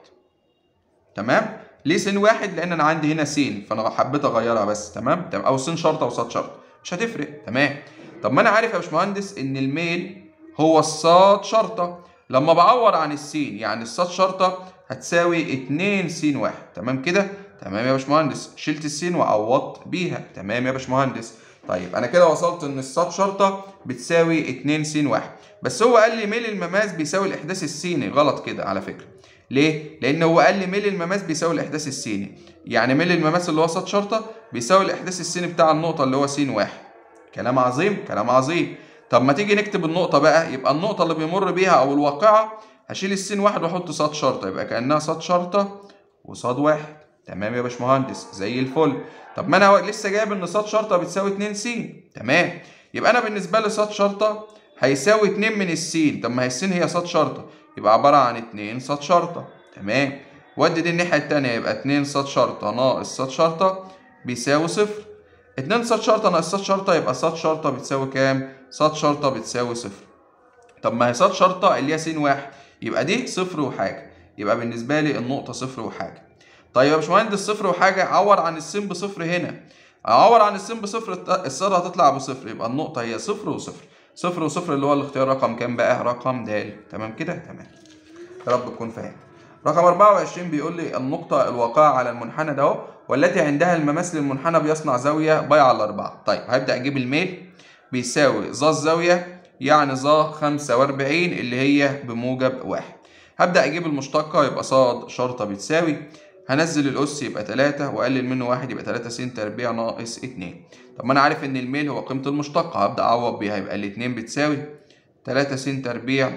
تمام ليه س واحد لأن أنا عندي هنا س فأنا حبيت أغيرها بس تمام تمام أو س شرطة وصاد شرطة مش هتفرق تمام طب ما أنا عارف يا باشمهندس إن الميل هو الصاد شرطة لما بعور عن السين يعني الصاد شرطة هتساوي 2 س واحد تمام كده تمام يا باشمهندس شلت السين وعوضت بيها تمام يا باشمهندس طيب انا كده وصلت ان الصاد شرطه بتساوي 2 س واحد بس هو قال لي ميل المماس بيساوي الاحداث السيني غلط كده على فكره ليه لان هو قال لي ميل المماس بيساوي الاحداث السيني يعني ميل المماس اللي هو صاد شرطه بيساوي الاحداث السيني بتاع النقطه اللي هو س واحد كلام عظيم كلام عظيم طب ما تيجي نكتب النقطه بقى يبقى النقطه اللي بيمر بيها او الواقعه هشيل السين واحد واحط صاد شرطه يبقى كانها صاد شرطه وصاد واحد تمام يا باشمهندس زي الفل طب ما انا لسه جايب ان صاد شرطه بتساوي 2 س تمام يبقى انا بالنسبه لي صاد شرطه هيساوي 2 من السين طب ما هي السين هي صاد شرطه يبقى عباره عن 2 صاد شرطه تمام ودي دي الناحيه التانيه يبقى 2 صاد شرطه ناقص صاد شرطه بيساوي صفر 2 صاد شرطه ناقص صاد شرطه يبقى صاد شرطه بتساوي كام صاد شرطه بتساوي صفر طب ما هي صاد شرطه اللي هي س واحد يبقى دي صفر وحاجه يبقى بالنسبه لي النقطه صفر وحاجه طيب يا باشمهندس صفر وحاجة عور عن السين بصفر هنا عور عن السين بصفر الصاد هتطلع بصفر يبقى النقطة هي صفر وصفر صفر وصفر اللي هو الاختيار رقم كام بقى رقم د تمام كده تمام يا رب تكون فاهم رقم 24 بيقول لي النقطة الواقعة على المنحنى ده والتي عندها المماس للمنحنى بيصنع زاوية باي على أربعة طيب هبدأ أجيب الميل بيساوي ظا الزاوية يعني ظا 45 اللي هي بموجب واحد هبدأ أجيب المشتقة يبقى صاد شرطة بتساوي هنزل الأس يبقى 3 وأقلل منه واحد يبقى 3 س تربيع ناقص 2 طب ما أنا عارف إن الميل هو قيمة المشتقة هبدأ أعوض بيها يبقى الاتنين بتساوي 3 س تربيع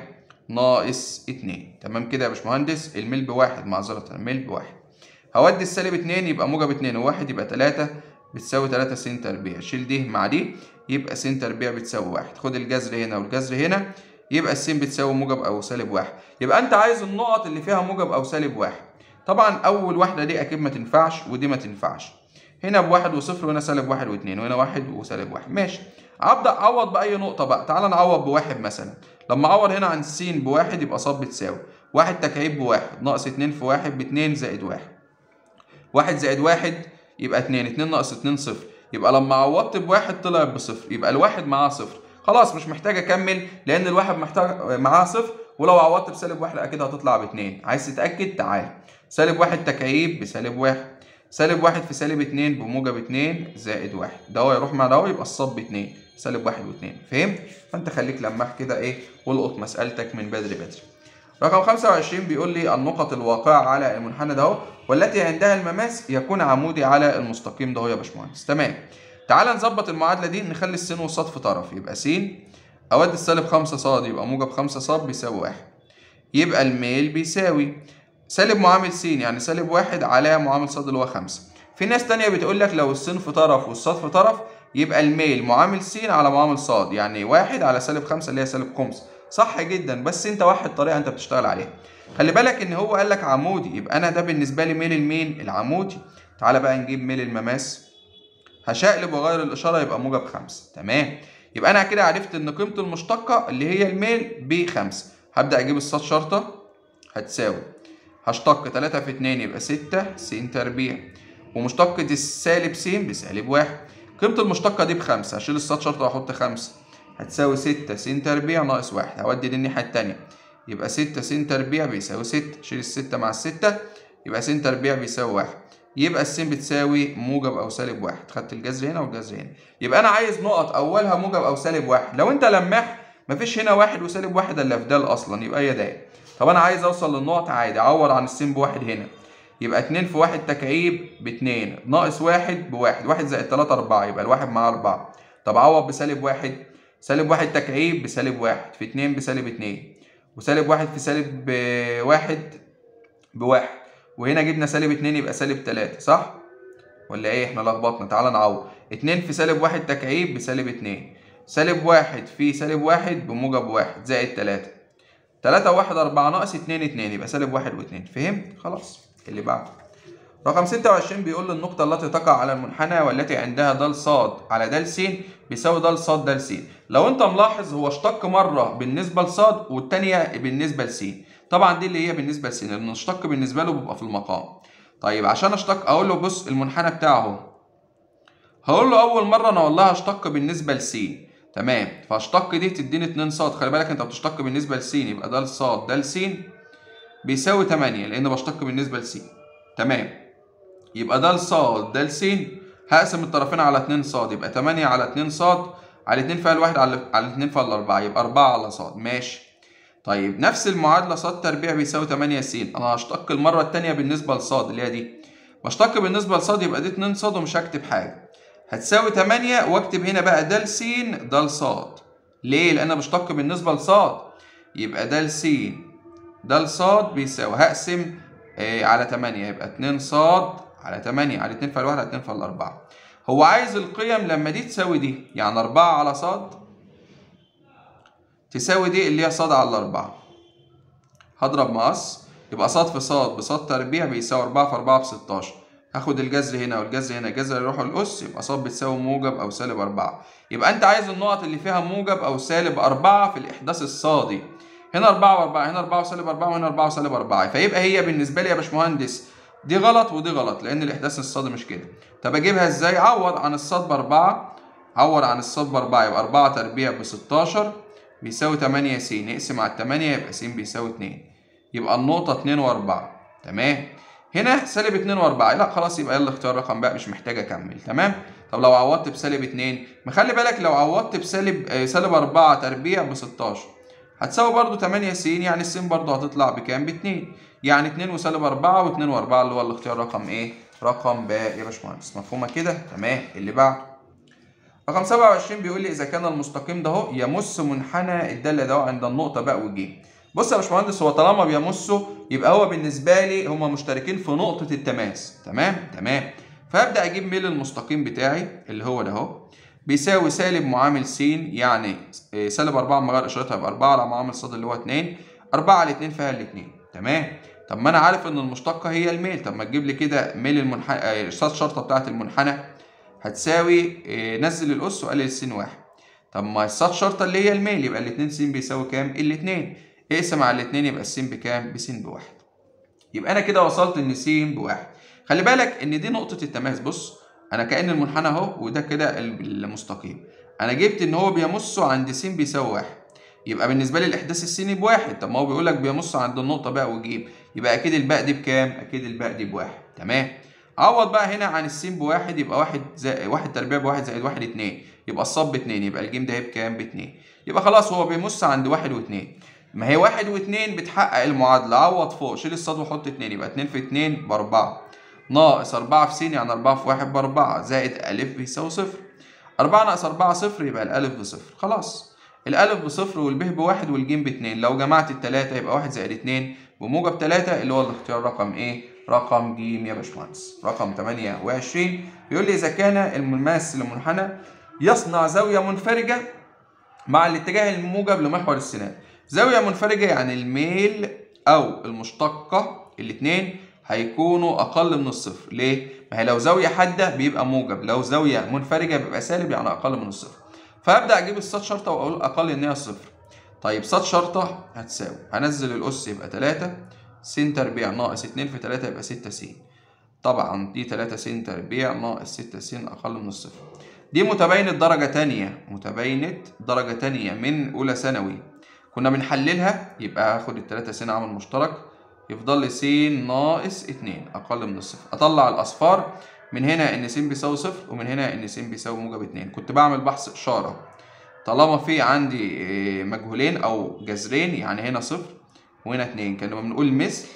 ناقص 2 تمام كده يا باشمهندس الميل بواحد معذرة الميل بواحد هودي السالب 2 يبقى موجب 2 وواحد يبقى 3 بتساوي 3 س تربيع شيل دي مع دي يبقى س تربيع بتساوي واحد خد الجذر هنا والجذر هنا يبقى الس بتساوي موجب او سالب واحد يبقى انت عايز النقط اللي فيها موجب او سالب واحد طبعا اول واحده دي اكيد ما تنفعش ودي ما تنفعش هنا بواحد وصفر وهنا سالب واحد واثنين وهنا واحد وسالب واحد ماشي ابدا اعوض باي نقطه بقى تعال نعوض بواحد مثلا لما اعوض هنا عن س بواحد يبقى ص بتساوي واحد تكعيب بواحد ناقص اتنين في واحد باتنين زائد واحد واحد زائد واحد يبقى اتنين اتنين ناقص اتنين صفر يبقى لما عوضت بواحد طلعت بصفر يبقى الواحد معاه صفر خلاص مش محتاج اكمل لان الواحد محتاج معاه صفر ولو عوضت بسالب واحد اكيد هتطلع باتنين عايز تتاكد تعال سالب واحد تكعيب بسالب واحد سالب واحد في سالب اتنين بموجب اتنين زائد واحد ده هو يروح مع ده هو يبقى الصب اتنين سالب واحد واتنين فهمت؟ فانت خليك لماح كده ايه والقط مسألتك من بدري بدري. رقم 25 بيقول لي النقط الواقعة على المنحنى ده اهو والتي عندها المماس يكون عمودي على المستقيم ده اهو يا باشمهندس تمام. تعال نظبط المعادلة دي نخلي السين والصاد في طرف يبقى س أودي السالب 5 صاد يبقى موجب 5 صاد بيساوي واحد. يبقى الميل بيساوي سالب معامل س يعني سالب واحد على معامل صاد اللي هو 5. في ناس تانية بتقول لك لو السين في طرف والصاد في طرف يبقى الميل معامل س على معامل ص يعني واحد على سالب خمسة اللي هي سالب خمس صح جدا بس انت واحد طريقه انت بتشتغل عليها خلي بالك ان هو قال لك عمودي يبقى انا ده بالنسبه لي ميل المين العمودي تعالى بقى نجيب ميل المماس هشقلب واغير الاشاره يبقى موجب خمسة تمام يبقى انا كده عرفت ان قيمه المشتقه اللي هي الميل بخمسة هبدا اجيب الصاد شرطه هتساوي هشتق 3 في 2 يبقى 6 س تربيع ومشتقة السالب س بسالب واحد قيمة المشتقة دي بخمسة هشيل الصاد شرطة وأحط خمسة هتساوي ستة س تربيع ناقص واحد هودي دي الناحية التانية يبقى ستة س تربيع بيساوي ستة شيل الستة مع الستة يبقى س تربيع بيساوي واحد يبقى الس بتساوي موجب أو سالب واحد خدت الجذر هنا والجذر هنا يبقى أنا عايز نقط أولها موجب أو سالب واحد لو أنت لماح مفيش هنا واحد وسالب واحد إلا في د أصلا يبقى هي د طب أنا عايز أوصل للنقط عادي أعوض عن الس بواحد هنا يبقى اتنين في واحد تكعيب باتنين ناقص واحد بواحد واحد زائد تلاتة أربعة يبقى الواحد معاه أربعة طب عوض بسالب واحد سالب واحد تكعيب بسالب واحد في اتنين بسالب اتنين وسالب واحد في سالب واحد بواحد وهنا جبنا سالب اتنين يبقى سالب تلاتة صح؟ ولا ايه احنا لخبطنا تعالى نعوض اتنين في سالب واحد تكعيب بسالب اتنين سالب واحد في سالب واحد بموجب واحد زائد تلاتة تلاتة واحد أربعة ناقص اتنين اتنين يبقى سالب واحد واتنين فهمت؟ خلاص اللي بعده رقم 26 بيقول لي النقطة التي تقع على المنحنى والتي عندها د ص على د س بيساوي د ص د س لو انت ملاحظ هو اشتق مرة بالنسبة لصاد والتانية بالنسبة لس طبعا دي اللي هي بالنسبة لس لأن اشتق بالنسبة له بيبقى في المقام طيب عشان اشتق اقول له بص المنحنى بتاعه اهو هقول له اول مرة انا والله هشتق بالنسبة لس تمام فاشتق دي تديني 2 ص خلي بالك انت بتشتق بالنسبة لس يبقى د ص د س بيساوي 8 لان بشتق بالنسبه لس تمام يبقى د ص د س هقسم الطرفين على 2 ص يبقى 8 على 2 ص على 2 فيها الواحد على على 2 فيها الاربعه يبقى 4 على ص ماشي طيب نفس المعادله ص تربيع بيساوي 8 س انا هشتق المره الثانيه بالنسبه لص اللي هي دي بشتق بالنسبه لص يبقى دي 2 ص ومش هكتب حاجه هتساوي 8 واكتب هنا بقى د س د ص ليه لان انا بشتق بالنسبه لص يبقى د س ده الصاد بيساوي هقسم آه على 8 يبقى 2 صاد على 8 على 2 فالواحد على 2 فالأربعة هو عايز القيم لما دي تساوي دي يعني 4 على صاد تساوي دي اللي هي صاد على الأربعة هضرب مقص يبقى صاد في صاد بصاد تربيع بيساوي 4 في 4 ب 16 هاخد الجذر هنا والجذر هنا الجذر يروح الأس يبقى صاد بتساوي موجب أو سالب 4 يبقى أنت عايز النقط اللي فيها موجب أو سالب 4 في الإحداث الصادي هنا 4 و4 هنا 4 وسالب 4 وهنا 4 وسالب 4 فيبقى هي بالنسبه لي يا باشمهندس دي غلط ودي غلط لان الاحداث الصاد مش كده طب اجيبها ازاي عوض عن الصاد ب 4 عوض عن الصاد ب 4 يبقى 4 تربيع ب 16 بيساوي 8 س نقسم على 8 يبقى س بيساوي 2 يبقى النقطه 2 و4 تمام هنا سالب 2 و4 لا خلاص يبقى يلا اختيار رقم بقى مش محتاج اكمل تمام طب لو عوضت بسالب 2 ما خلي بالك لو عوضت بسالب آه سالب 4 تربيع ب 16 هتساوي برضو 8 س يعني الس برضو هتطلع بكام؟ ب 2 يعني 2 وسالب 4 و2 و4 اللي هو الاختيار رقم ايه؟ رقم ب يا باشمهندس مفهومه كده؟ تمام اللي بعده رقم 27 بيقول لي اذا كان المستقيم ده اهو يمس منحنى الداله ده عند النقطه باء وج بص يا باشمهندس هو طالما بيمسوا يبقى هو بالنسبه لي هما مشتركين في نقطه التماس تمام تمام فابدا اجيب ميل المستقيم بتاعي اللي هو ده اهو بيساوي سالب معامل س يعني سالب 4 مغير اشارتها يبقى 4 على معامل ص اللي هو 2 4 على 2 فيها الاثنين تمام طب ما انا عارف ان المشتقه هي الميل طب ما تجيب لي كده ميل المنحنى صاد شرطه بتاعه المنحنى هتساوي نزل الاس وقلل السين واحد طب ما الصاد شرطه اللي هي الميل يبقى الاثنين س بيساوي كام الاثنين اقسم على الاثنين يبقى الس بكام بس بواحد يبقى انا كده وصلت ان س بواحد خلي بالك ان دي نقطه التماس بص انا كان المنحنى اهو وده كده المستقيم انا جبت ان هو بيمص عند س بيساوي واحد يبقى بالنسبه لي الاحداث السيني بواحد طب ما هو بيقول لك بيمص عند النقطه بقى وجيب يبقى اكيد الباء دي بكام اكيد الباء دي بواحد تمام عوض بقى هنا عن السين بواحد يبقى واحد زائد واحد تربيع بواحد زائد واحد اتنين يبقى الصاد باتنين يبقى الجيم ده بكام باتنين يبقى خلاص هو بيمص عند واحد واتنين ما هي واحد واتنين بتحقق المعادلة عوض فوق شيل الصاد وحط اتنين يبقى اتنين في اتنين بأربعة ناقص أربعة في س يعني أربعة في واحد بأربعة زائد ألف بيساوي صفر أربعة ناقص أربعة صفر يبقى الألف بصفر خلاص الألف بصفر والب بواحد والجيم باتنين لو جمعت التلاتة يبقى واحد زائد اتنين بموجب تلاتة اللي هو الاختيار رقم إيه؟ رقم ج يا باشمهندس رقم 28 بيقول لي إذا كان المماس للمنحنى يصنع زاوية منفرجة مع الاتجاه الموجب لمحور السنان زاوية منفرجة يعني الميل أو المشتقة الاتنين هيكونوا أقل من الصفر ليه؟ ما هي لو زاوية حادة بيبقى موجب لو زاوية منفرجة بيبقى سالب يعني أقل من الصفر فأبدأ أجيب الصاد شرطة وأقول أقل إن هي صفر طيب صاد شرطة هتساوي هنزل الأس يبقى تلاتة س تربيع ناقص اتنين في تلاتة يبقى ستة س طبعا دي تلاتة س تربيع ناقص ستة س أقل من الصفر دي متباينة درجة تانية متباينة درجة تانية من أولى ثانوي كنا بنحللها يبقى هاخد التلاتة س عامل مشترك يفضل لي س ناقص اتنين أقل من الصفر أطلع الأصفار من هنا إن س بيساوي صفر ومن هنا إن س بيساوي موجب اتنين كنت بعمل بحث إشارة طالما في عندي مجهولين أو جذرين يعني هنا صفر وهنا اتنين كنا بنقول مثل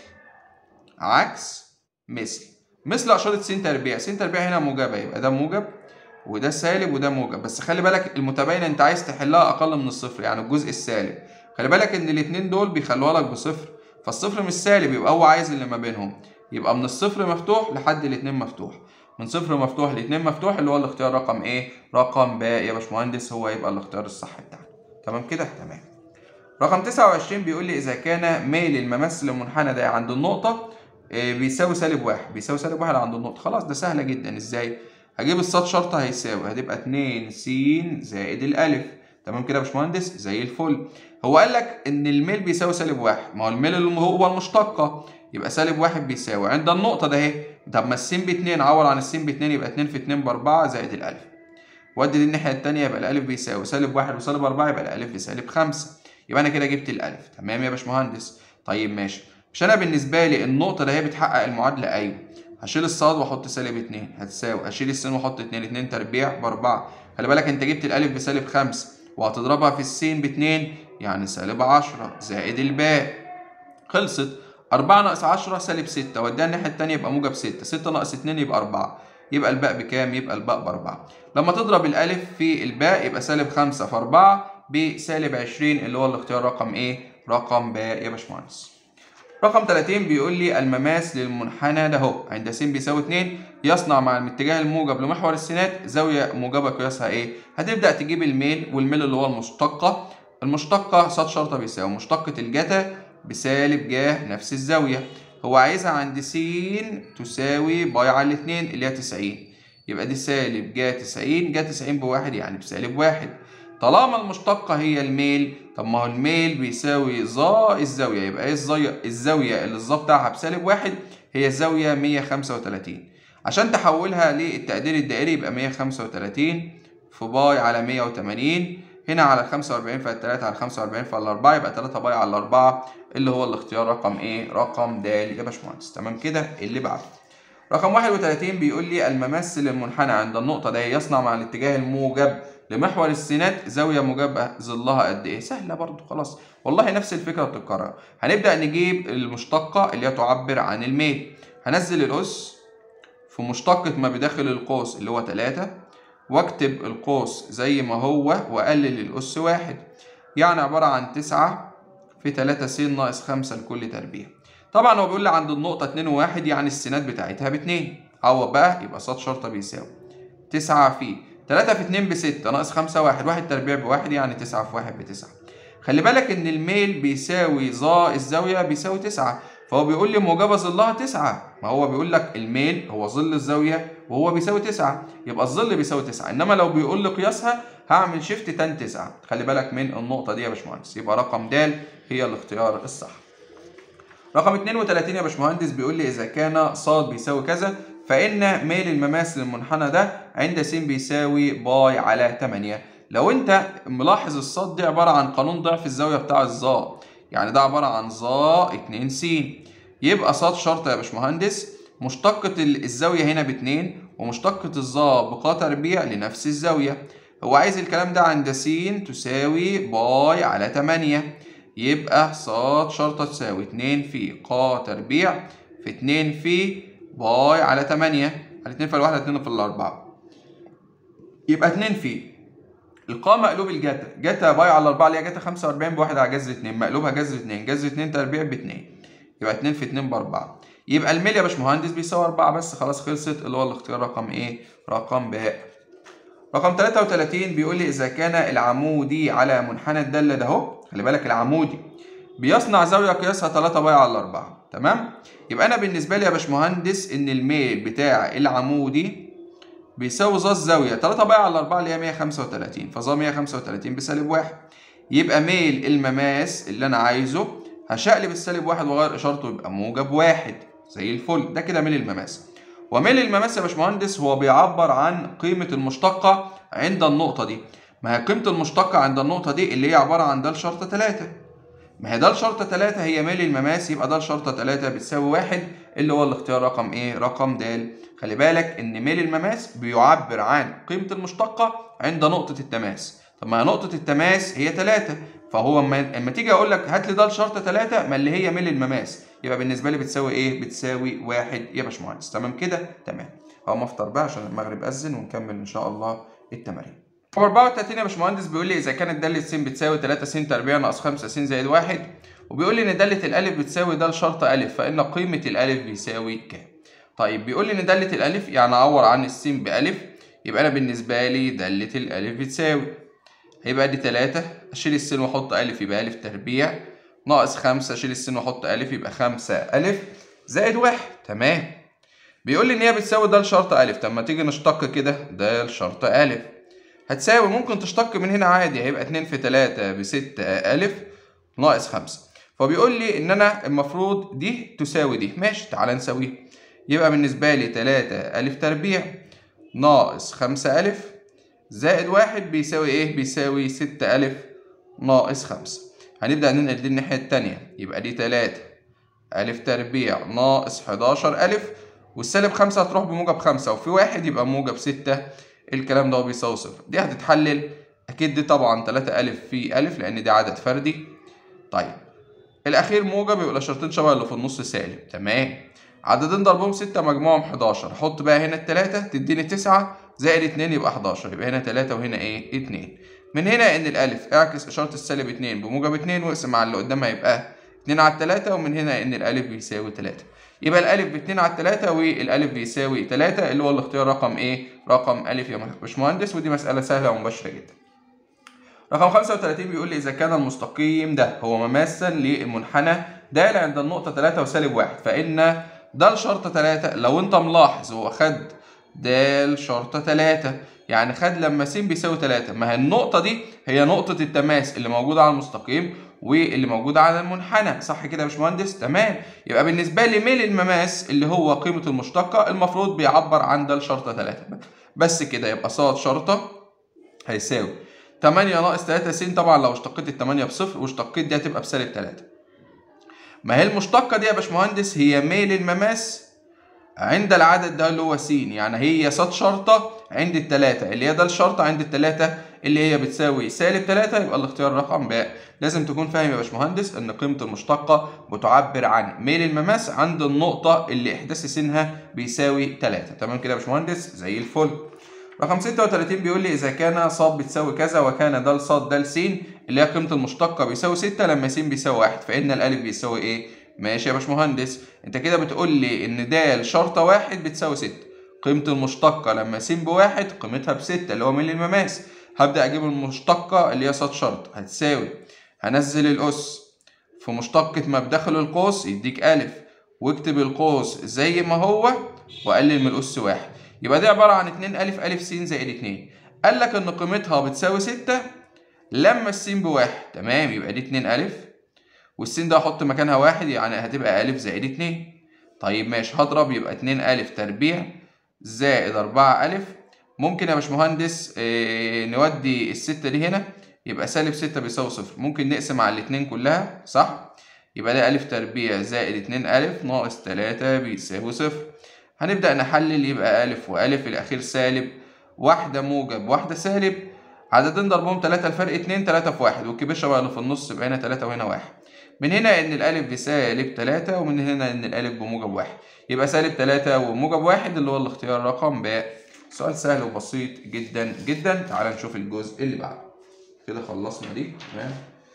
عكس مثل مثل إشارة س تربيع س تربيع هنا موجبة يبقى ده موجب وده سالب وده موجب بس خلي بالك المتباينة أنت عايز تحلها أقل من الصفر يعني الجزء السالب خلي بالك إن الاتنين دول بيخلوها لك بصفر فالصفر مش سالب يبقى هو عايز اللي ما بينهم يبقى من الصفر مفتوح لحد الاتنين مفتوح من صفر مفتوح لاتنين مفتوح اللي هو الاختيار رقم ايه رقم باء يا باشمهندس هو يبقى الاختيار الصح بتاعنا تمام كده تمام رقم 29 بيقول لي اذا كان ميل الممثل المنحنى ده عند النقطه إيه بيساوي سالب واحد بيساوي سالب واحد عند النقطه خلاص ده سهله جدا ازاي هجيب الصاد شرطه هيساوي هتبقى 2 س زائد الالف تمام كده يا باشمهندس زي الفل هو قال لك ان الميل بيساوي سالب واحد ما هو الميل اللي هو المشتقه يبقى سالب واحد بيساوي عند النقطة ده اهي طب ما السين باتنين عوض عن السين باتنين يبقى اتنين في اتنين بأربعة زائد الألف ودي دي الناحية التانية يبقى الألف بيساوي سالب واحد وسالب أربعة يبقى الألف بسالب خمسة يبقى أنا كده جبت الألف تمام يا باشمهندس طيب ماشي مش أنا بالنسبة لي النقطة ده هي بتحقق المعادلة أيوه هشيل الصاد وأحط سالب اتنين هتساوي هشيل السين وأحط اتنين اتنين تربيع بأربعة خلي بالك أنت جبت الألف بسالب خمسة وهتضربها في السين باتنين يعني سالب عشرة زائد الباء خلصت أربعة ناقص عشرة سالب ستة وديها الناحية التانية يبقى موجب ستة ستة ناقص اتنين يبقى أربعة يبقى الباء بكام؟ يبقى الباء بأربعة لما تضرب الألف في الباء يبقى سالب خمسة في أربعة بسالب عشرين اللي هو الاختيار رقم إيه؟ رقم باء يا باشمهندس رقم 30 بيقول لي المماس للمنحنى ده اهو عند س بيساوي 2 يصنع مع الاتجاه الموجب لمحور السينات زاوية موجبة قياسها ايه؟ هتبدأ تجيب الميل والميل اللي هو المشتقة المشتقة صاد شرطة بيساوي مشتقة الجتا بسالب ج نفس الزاوية هو عايزها عند س تساوي باي على الاتنين اللي هي 90 يبقى دي سالب ج 90 ج 90 بواحد يعني بسالب واحد طالما المشتقة هي الميل طب ما هو الميل بيساوي ظا الزاوية يبقى ايه الزاوية الزاوية اللي الظا بتاعها بسالب واحد هي الزاوية 135 عشان تحولها للتقدير الدائري يبقى 135 في باي على 180 هنا على 45 فال 3 على 45 فال 4 يبقى 3 باي على 4 اللي هو الاختيار رقم ايه؟ رقم د يا باشمهندس تمام كده اللي بعده رقم 31 بيقول لي الممثل المنحنى عند النقطة ده يصنع مع الاتجاه الموجب لمحور السينات زاوية موجبة ظلها قد إيه؟ سهلة برضو خلاص والله نفس الفكرة بتتكرر هنبدأ نجيب المشتقة اللي هي تعبر عن الميل هنزل الأس في مشتقة ما بداخل القوس اللي هو 3 واكتب القوس زي ما هو وأقلل الأس واحد يعني عبارة عن تسعة في 3 س ناقص 5 لكل تربيع طبعا هو بيقول لي عند النقطة 2 و1 يعني السينات بتاعتها ب 2 عوض بقى يبقى ص شرطة بيساوي 9 في 3 في 2 ب 6 ناقص 5 1 1 تربيع بواحد يعني 9 في 1 ب 9 خلي بالك ان الميل بيساوي ظا الزاوية بيساوي 9 فهو بيقول لي موجبة ظلها 9 ما هو بيقول لك الميل هو ظل الزاوية وهو بيساوي 9 يبقى الظل بيساوي 9 انما لو بيقول لي قياسها هعمل شيفت تان 9 خلي بالك من النقطة دي يا باشمهندس يبقى رقم د هي الاختيار الصح رقم 32 يا باشمهندس بيقول لي اذا كان ص بيساوي كذا فان ميل المماس للمنحنى ده عند س بيساوي باي على 8 لو انت ملاحظ الصاد دي عباره عن قانون ضعف الزاويه بتاع الظا يعني ده عباره عن ظا 2 س يبقى صاد شرطه يا باشمهندس مشتقة الزاوية هنا باتنين ومشتقة الظا بقا تربيع لنفس الزاوية هو عايز الكلام ده عند س تساوي باي على 8 يبقى ص شرطة تساوي 2 في ق تربيع في 2 في باي على 8 على 2 في الواحد 2 في الأربعة يبقى 2 في القا مقلوب الجتا جتا باي على 4 اللي هي جتا 45 بواحد على جذر 2 مقلوبها جذر 2 جذر 2 تربيع ب 2 يبقى 2 في 2 ب 4 يبقى الميل يا باشمهندس بيساوي 4 بس خلاص خلصت اللي هو الاختيار رقم ايه؟ رقم باء رقم 33 بيقول لي اذا كان العمودي على منحنى الداله ده اهو خلي بالك العمودي بيصنع زاويه قياسها 3 باي على 4 تمام يبقى انا بالنسبه لي يا باشمهندس ان الميل بتاع العمودي بيساوي ظا الزاويه 3 باي على 4 اللي هي 135 فظا 135 بسالب 1 يبقى ميل المماس اللي انا عايزه هشقلب السالب 1 واغير اشارته يبقى موجب 1 زي الفل ده كده ميل المماس وميل المماس يا باشمهندس هو بيعبر عن قيمة المشتقة عند النقطة دي ما هي قيمة المشتقة عند النقطة دي اللي هي عبارة عن د شرطة 3 ما هي د شرطة 3 هي ميل المماس يبقى د شرطة 3 بتساوي 1 اللي هو الاختيار رقم ايه؟ رقم د خلي بالك ان ميل المماس بيعبر عن قيمة المشتقة عند نقطة التماس طب ما نقطة التماس هي 3 فهو اما تيجي اقول لك هات لي د شرطة 3 ما اللي هي ميل المماس يبقى بالنسبة لي بتساوي ايه؟ بتساوي واحد يا باشمهندس تمام كده؟ تمام هقوم افطر بقى عشان المغرب اذن ونكمل ان شاء الله التمارين. رقم 34 يا باشمهندس بيقول لي اذا كانت دالة س بتساوي 3 س تربيع ناقص 5 س زائد 1 وبيقول لي ان دالة الالف بتساوي د شرطة الف فان قيمة الالف بيساوي كام؟ طيب بيقول لي ان دالة الالف يعني اعور عن السين بالف يبقى انا بالنسبة لي دالة الالف بتساوي هيبقى دي 3 اشيل السين واحط الف يبقى الف تربيع ناقص خمسة أشيل السين وأحط ألف يبقى خمسة ألف زائد واحد تمام بيقول لي إن هي بتساوي د شرطة ألف طب ما تيجي نشتق كده د شرطة ألف هتساوي ممكن تشتق من هنا عادي هيبقى اتنين في تلاتة بستة ألف ناقص خمسة فبيقول لي إن أنا المفروض دي تساوي دي ماشي تعالى نساويها يبقى بالنسبة لي تلاتة ألف تربيع ناقص خمسة ألف زائد واحد بيساوي إيه؟ بيساوي ستة ألف ناقص خمسة هنبدأ ننقل دي الناحية التانية يبقى دي تلاتة ألف تربيع ناقص حداشر ألف والسالب خمسة هتروح بموجب خمسة وفي واحد يبقى موجب ستة الكلام ده هو بيساوي صفر دي هتتحلل أكيد دي طبعا تلاتة ألف في ألف لأن دي عدد فردي طيب الأخير موجب يبقى الإشارتين شبه اللي في النص سالب تمام عددين ضربهم ستة مجموعهم حداشر حط بقى هنا التلاتة تديني تسعة زائد اتنين يبقى حداشر يبقى هنا تلاتة وهنا إيه اتنين من هنا ان الالف اعكس اشاره السالب 2 بموجب 2 واقسم على اللي قدامها يبقى 2 على 3 ومن هنا ان الالف بيساوي 3 يبقى الالف ب 2 على 3 والالف بيساوي 3 اللي هو الاختيار رقم ايه؟ رقم الف يا باشمهندس ودي مساله سهله ومباشره جدا. رقم 35 بيقول لي اذا كان المستقيم ده هو مماثلا للمنحنى دال عند النقطه 3 وسالب 1 فان د شرطه 3 لو انت ملاحظ هو خد د شرطه 3 يعني خد لما س بيساوي 3 ما هي النقطة دي هي نقطة التماس اللي موجودة على المستقيم واللي موجودة على المنحنى صح كده يا باشمهندس تمام يبقى بالنسبة لي ميل المماس اللي هو قيمة المشتقة المفروض بيعبر عن د شرطة 3 بس كده يبقى ص شرطة هيساوي 8 ناقص 3 س طبعا لو اشتقيت ال 8 بصفر واشتقيت دي هتبقى بسالب 3 ما هي المشتقة دي يا باشمهندس هي ميل المماس عند العدد ده اللي هو س يعني هي ص شرطة عند التلاتة اللي هي ده الشرطة عند التلاتة اللي هي بتساوي سالب تلاتة يبقى الاختيار رقم باء لازم تكون فاهم يا باشمهندس ان قيمة المشتقة بتعبر عن ميل المماس عند النقطة اللي احداث سينها بيساوي تلاتة تمام كده يا باشمهندس زي الفل رقم 36 بيقول لي اذا كان ص بتساوي كذا وكان د ص د س اللي هي قيمة المشتقة بيساوي 6 لما س بيساوي 1 فإن الألف بيساوي إيه؟ ماشي يا باشمهندس أنت كده بتقول لي إن د شرطة واحد بتساوي 6 قيمة المشتقة لما س بواحد قيمتها بستة اللي هو ملي المماس هبدأ أجيب المشتقة اللي هي صاد شرط هتساوي هنزل الأس في مشتقة ما بداخل القوس يديك ألف واكتب القوس زي ما هو وقلل من الأس واحد يبقى دي عبارة عن اتنين ألف ألف س زائد اتنين قال لك إن قيمتها بتساوي ستة لما السين بواحد تمام يبقى دي اتنين ألف والسين ده هحط مكانها واحد يعني هتبقى ألف زائد اتنين طيب ماشي هضرب يبقى اتنين ألف تربيع زائد أربعة ألف ممكن يا باشمهندس اه نودي الستة دي هنا يبقى سالب ستة بيساوي صفر ممكن نقسم على الاتنين كلها صح؟ يبقى ده ألف تربيع زائد اتنين ألف ناقص تلاتة بيساوي صفر هنبدأ نحلل يبقى ألف وألف الأخير سالب واحدة موجب واحدة سالب عددين ضربهم تلاتة الفرق اتنين تلاتة في واحد والكبشة بقى اللي في النص يبقى هنا تلاتة وهنا واحد من هنا إن الألف بسالب تلاتة ومن هنا إن الألف بموجب واحد يبقى سالب تلاتة وموجب واحد اللي هو الاختيار رقم باء سؤال سهل وبسيط جدا جدا تعال نشوف الجزء اللي بعده كده خلصنا دي تمام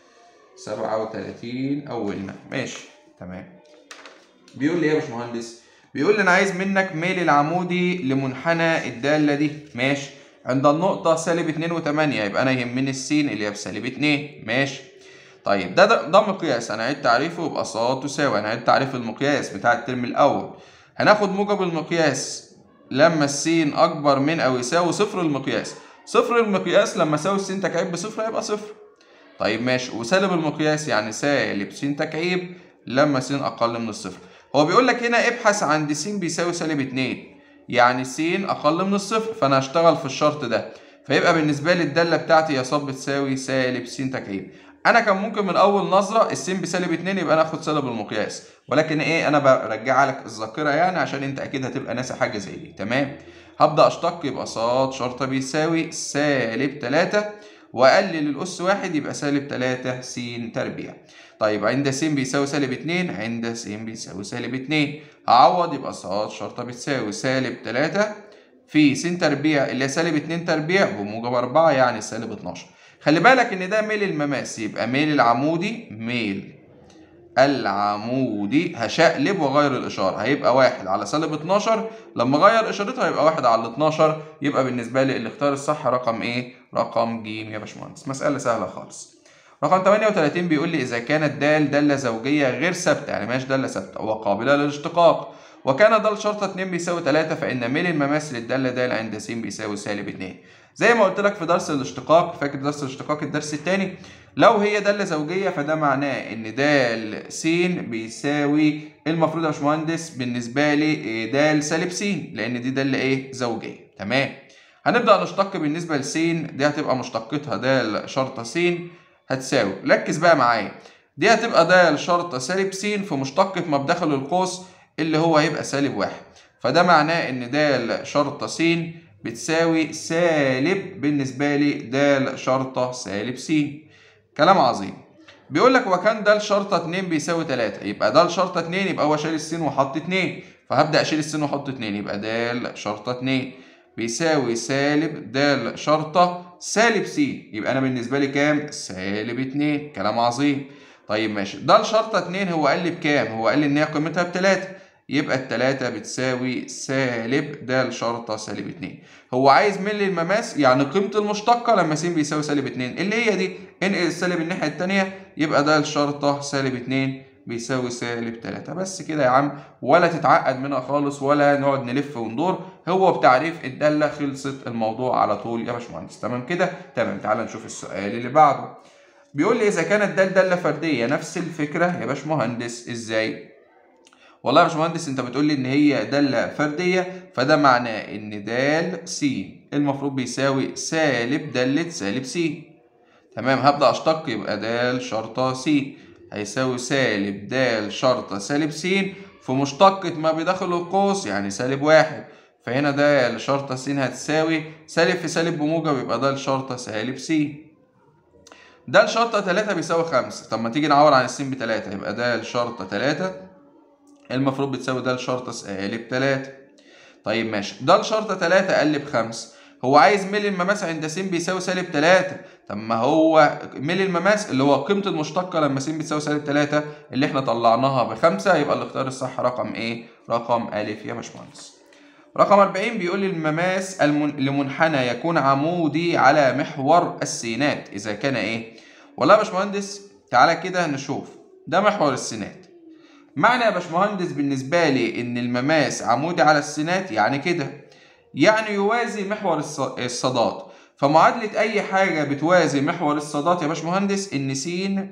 سبعة وتلاتين أولنا ماشي تمام بيقول لي إيه يا باشمهندس؟ بيقول لي أنا عايز منك ميل العمودي لمنحنى الدالة دي ماشي عند النقطة سالب اتنين وتمانية يبقى أنا يهمني السين اللي هي بسالب اتنين ماشي طيب ده ده, ده مقياس أنا عيد تعريفه يبقى ص تساوي أنا عيد تعريف المقياس بتاع الترم الأول هناخد موجب المقياس لما السين أكبر من أو يساوي صفر المقياس صفر المقياس لما يساوي السين تكعيب بصفر هيبقى صفر طيب ماشي وسالب المقياس يعني سالب س تكعيب لما س أقل من الصفر هو بيقول لك هنا ابحث عند س بيساوي سالب اتنين يعني س أقل من الصفر فأنا هشتغل في الشرط ده فيبقى بالنسبة لي الدالة بتاعتي يا صب بتساوي سالب س تكعيب أنا كان ممكن من أول نظرة الس بسالب اتنين يبقى ناخد سالب المقياس ولكن إيه أنا برجع لك الذاكرة يعني عشان أنت أكيد هتبقى ناسي حاجة زي دي تمام هبدأ أشتق يبقى ص شرطة بيساوي سالب تلاتة وأقلل الأس واحد يبقى سالب تلاتة س تربيع طيب عند س بيساوي سالب اتنين عند س بيساوي سالب اتنين هعوض يبقى ص شرطة بتساوي سالب تلاتة في س تربيع اللي هي سالب اتنين تربيع بموجب أربعة يعني سالب اتناشر خلي بالك إن ده ميل المماس يبقى ميل العمودي ميل العمودي هشقلب واغير الاشاره هيبقى واحد على سالب 12 لما اغير اشارتها هيبقى واحد على 12 يبقى بالنسبه لي الاختيار الصح رقم ايه رقم ج يا باشمهندس مساله سهله خالص رقم 38 بيقول لي اذا كانت د داله زوجيه غير ثابته يعني ماشي داله ثابته وقابله للاشتقاق وكان د شرطه 2 بيساوي 3 فان ميل المماس للداله د عند س بيساوي سالب 2 زي ما قلت لك في درس الاشتقاق فاكر درس الاشتقاق الدرس الثاني لو هي دالة زوجية فده معناه إن د س بيساوي المفروض يا باشمهندس بالنسبة لي د سالب س لأن دي دالة إيه؟ زوجية تمام هنبدأ نشتق بالنسبة لس دي هتبقى مشتقتها د شرطة س هتساوي ركز بقى معايا دي هتبقى د شرطة سالب س في مشتقة ما بداخل القوس اللي هو هيبقى سالب واحد فده معناه إن د شرطة س بتساوي سالب بالنسبة لي د شرطة سالب س كلام عظيم بيقول لك وكان د شرطة 2 بيساوي 3 يبقى د شرطة 2 يبقى هو شايل السين وحط 2 فهبدأ أشيل السين وأحط 2 يبقى د شرطة 2 بيساوي سالب د شرطة سالب س يبقى أنا بالنسبة لي كام؟ سالب 2 كلام عظيم طيب ماشي د شرطة 2 هو قال لي بكام؟ هو قال لي إن هي قيمتها بتلاتة يبقى التلاتة بتساوي سالب د شرطة سالب اتنين هو عايز ملي المماس يعني قيمة المشتقة لما س بيساوي سالب اتنين اللي هي دي انقل السالب الناحية التانية يبقى د شرطة سالب اتنين بيساوي سالب تلاتة بس كده يا عم ولا تتعقد منها خالص ولا نقعد نلف وندور هو بتعريف الدالة خلصت الموضوع على طول يا باشمهندس تمام كده تمام تعال نشوف السؤال اللي بعده بيقول لي إذا كانت دال دالة فردية نفس الفكرة يا باشمهندس إزاي؟ والله يا باشمهندس انت بتقول لي ان هي داله فرديه فده معناه ان د س المفروض بيساوي سالب داله سالب س تمام هبدا اشتق يبقى د شرطه س هيساوي سالب د شرطه سالب س في مشتقة ما بداخل القوس يعني سالب واحد فهنا د شرطه س هتساوي سالب في سالب بموجب يبقى د شرطه سالب س د شرطه 3 بيساوي 5 طب ما تيجي نعور عن الس ب 3 يبقى د شرطه 3 المفروض بتساوي د شرطة سالب تلاتة طيب ماشي د شرطة تلاتة قلب خمسة هو عايز ميل المماس عند س بيساوي سالب تلاتة طب ما هو ميل المماس اللي هو قيمة المشتقة لما س بتساوي سالب 3 اللي احنا طلعناها بخمسة يبقى الاختيار الصح رقم ايه؟ رقم أ يا باشمهندس. رقم 40 بيقول لي المماس المن... لمنحنى يكون عمودي على محور السينات إذا كان ايه؟ والله يا باشمهندس تعالى كده نشوف ده محور السينات. معنى يا باشمهندس بالنسبة لي إن المماس عمودي على السينات يعني كده يعني يوازي محور الصادات فمعادلة أي حاجة بتوازي محور الصادات يا باشمهندس إن س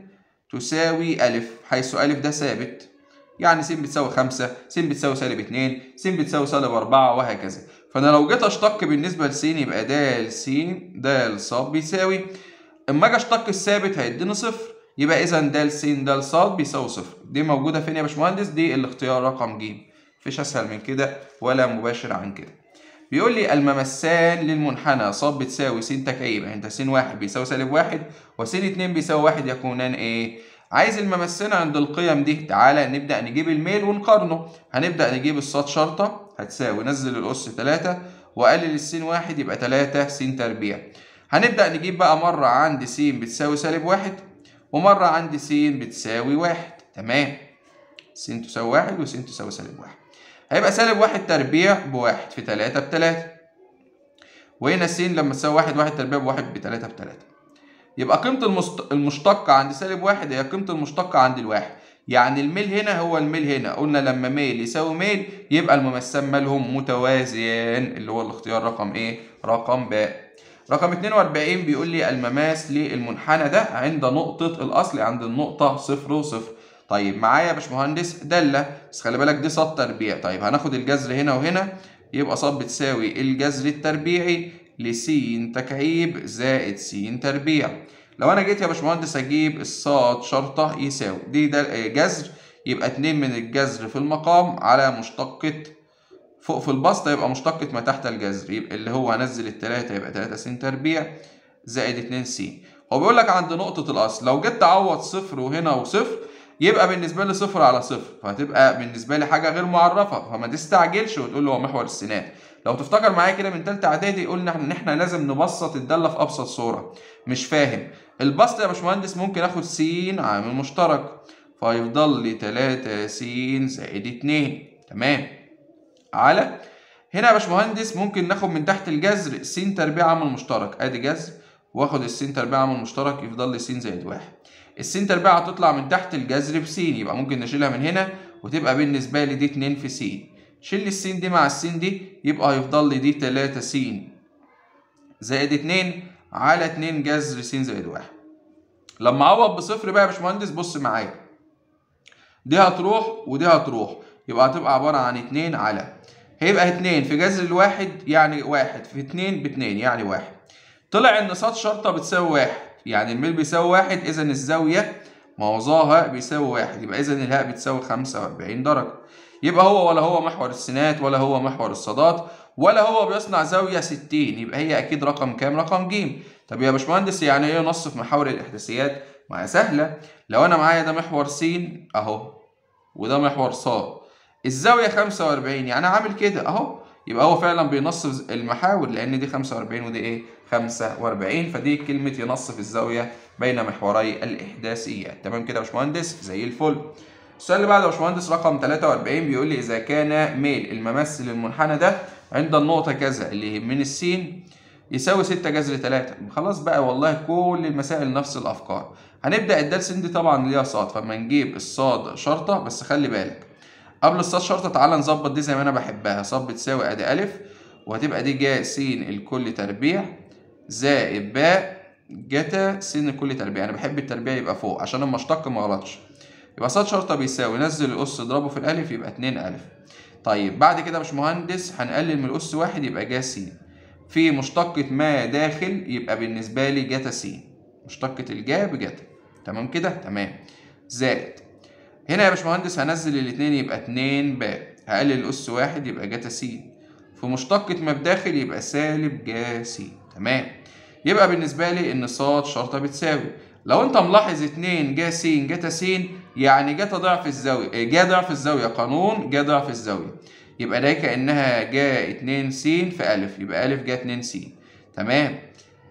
تساوي ألف حيث ألف ده ثابت يعني س بتساوي خمسة س بتساوي سالب اتنين س بتساوي سالب أربعة وهكذا فأنا لو جيت أشتق بالنسبة لس يبقى د س د ص بيساوي أما أجي أشتق الثابت هيديني صفر يبقى إذا د س د ص بيساوي صفر دي موجودة فين يا باشمهندس دي الاختيار رقم ج مفيش أسهل من كده ولا مباشر عن كده بيقول لي الممسان للمنحنى ص بتساوي س تكعيب انت س واحد بيساوي سالب واحد وس اتنين بيساوي واحد يكونان ايه؟ عايز الممسين عند القيم دي تعالى نبدأ نجيب الميل ونقارنه هنبدأ نجيب الصاد شرطة هتساوي نزل الأس تلاتة وقلل السين واحد يبقى تلاتة س تربيع هنبدأ نجيب بقى مرة عند س بتساوي سالب واحد ومرة عند س بتساوي واحد تمام س تساوي واحد وس تساوي سالب واحد هيبقى سالب واحد تربيع بواحد في تلاتة بتلاتة وهنا س لما تساوي واحد واحد تربيع بواحد بتلاتة بتلاتة يبقى قيمة المست... المشتقة عند سالب واحد هي قيمة المشتقة عند الواحد يعني الميل هنا هو الميل هنا قلنا لما ميل يساوي ميل يبقى الممثل مالهم متوازيان اللي هو الاختيار رقم ايه رقم باء رقم 42 بيقول لي المماس للمنحنى ده عند نقطة الأصل عند النقطة صفر وصفر طيب معايا يا باشمهندس دالة بس خلي بالك دي صاد تربيع طيب هناخد الجذر هنا وهنا يبقى صاد بتساوي الجذر التربيعي لس تكعيب زائد س تربيع لو انا جيت يا باشمهندس اجيب الصاد شرطة يساوي دي ده جذر يبقى اتنين من الجذر في المقام على مشتقة فوق في البسطة يبقى مشتقة ما تحت الجذر يبقى اللي هو هنزل التلاتة يبقى تلاتة س تربيع زائد اتنين س هو بيقول لك عند نقطة الأصل لو جيت تعوض صفر وهنا وصفر يبقى بالنسبة لي صفر على صفر فهتبقى بالنسبة لي حاجة غير معرفة فما تستعجلش وتقول له هو محور السينات لو تفتكر معايا كده من تالتة إعدادي قلنا إن إحنا لازم نبسط الدالة في أبسط صورة مش فاهم البسط يا باشمهندس ممكن آخد س عامل مشترك فيفضل لي تلاتة س زائد اتنين تمام على هنا يا باشمهندس ممكن ناخد من تحت الجذر س تربيع عامل مشترك ادي جذر واخد الس تربيع عامل مشترك يفضل لي س زائد واحد الس تربيع هتطلع من تحت الجذر بس يبقى ممكن نشيلها من هنا وتبقى بالنسبة لي دي اتنين في س شيل السين دي مع السين دي يبقى هيفضل لي دي تلاتة س زائد اتنين على اتنين جذر س زائد واحد لما اعوض بصفر بقى يا باشمهندس بص معايا دي هتروح ودي هتروح يبقى هتبقى عبارة عن اتنين على هيبقى اتنين في جذر الواحد يعني واحد في اتنين باتنين يعني واحد طلع ان صاد شرطة بتساوي واحد يعني الميل بيساوي واحد اذا الزاوية موضعها بيساوي واحد يبقى اذا الهاء بتساوي خمسة واربعين درجة يبقى هو ولا هو محور السينات ولا هو محور الصادات ولا هو بيصنع زاوية 60 يبقى هي أكيد رقم كام؟ رقم ج. طب يا باشمهندس يعني إيه نصف محاور الإحداثيات؟ ما هي سهلة لو أنا معايا ده محور س أهو وده محور ص الزاوية 45 يعني عامل كده أهو يبقى هو فعلا بينصف المحاور لأن دي 45 ودي إيه؟ 45 فدي كلمة ينصف الزاوية بين محوري الإحداثيات تمام كده يا باشمهندس زي الفل السؤال اللي بعده يا باشمهندس رقم 43 بيقول لي اذا كان ميل الممثل المنحنى ده عند النقطه كذا اللي من السين يساوي 6 جذر 3 خلاص بقى والله كل المسائل نفس الافكار هنبدا الدال س دي طبعا ليها صاد فما نجيب الصاد شرطه بس خلي بالك قبل الصاد شرطه تعالى نظبط دي زي ما انا بحبها صاد بتساوي ادي الف وهتبقى دي جا س الكل تربيع زائد باء جتا س الكل تربيع انا بحب التربيع يبقى فوق عشان لما اشتق ما غلطش يبقى صاد شرطة بيساوي نزل الأس اضربه في الألف يبقى اتنين ألف طيب بعد كده يا باشمهندس هنقلل من الأس واحد يبقى جا س في مشتقة ما داخل يبقى بالنسبة لي جتا س مشتقة الجا بجتا تمام كده تمام زائد هنا يا باشمهندس هنزل الاتنين يبقى اتنين باء هقلل الأس واحد يبقى جتا س في مشتقة ما بداخل يبقى سالب جا س تمام يبقى بالنسبة لي إن صاد شرطة بتساوي لو أنت ملاحظ اتنين جا س جتا س يعني جتا ضعف الزاوية جا ضعف الزاوية قانون جا ضعف الزاوية يبقى ده كأنها جا اتنين س في ألف يبقى ألف جا اتنين س تمام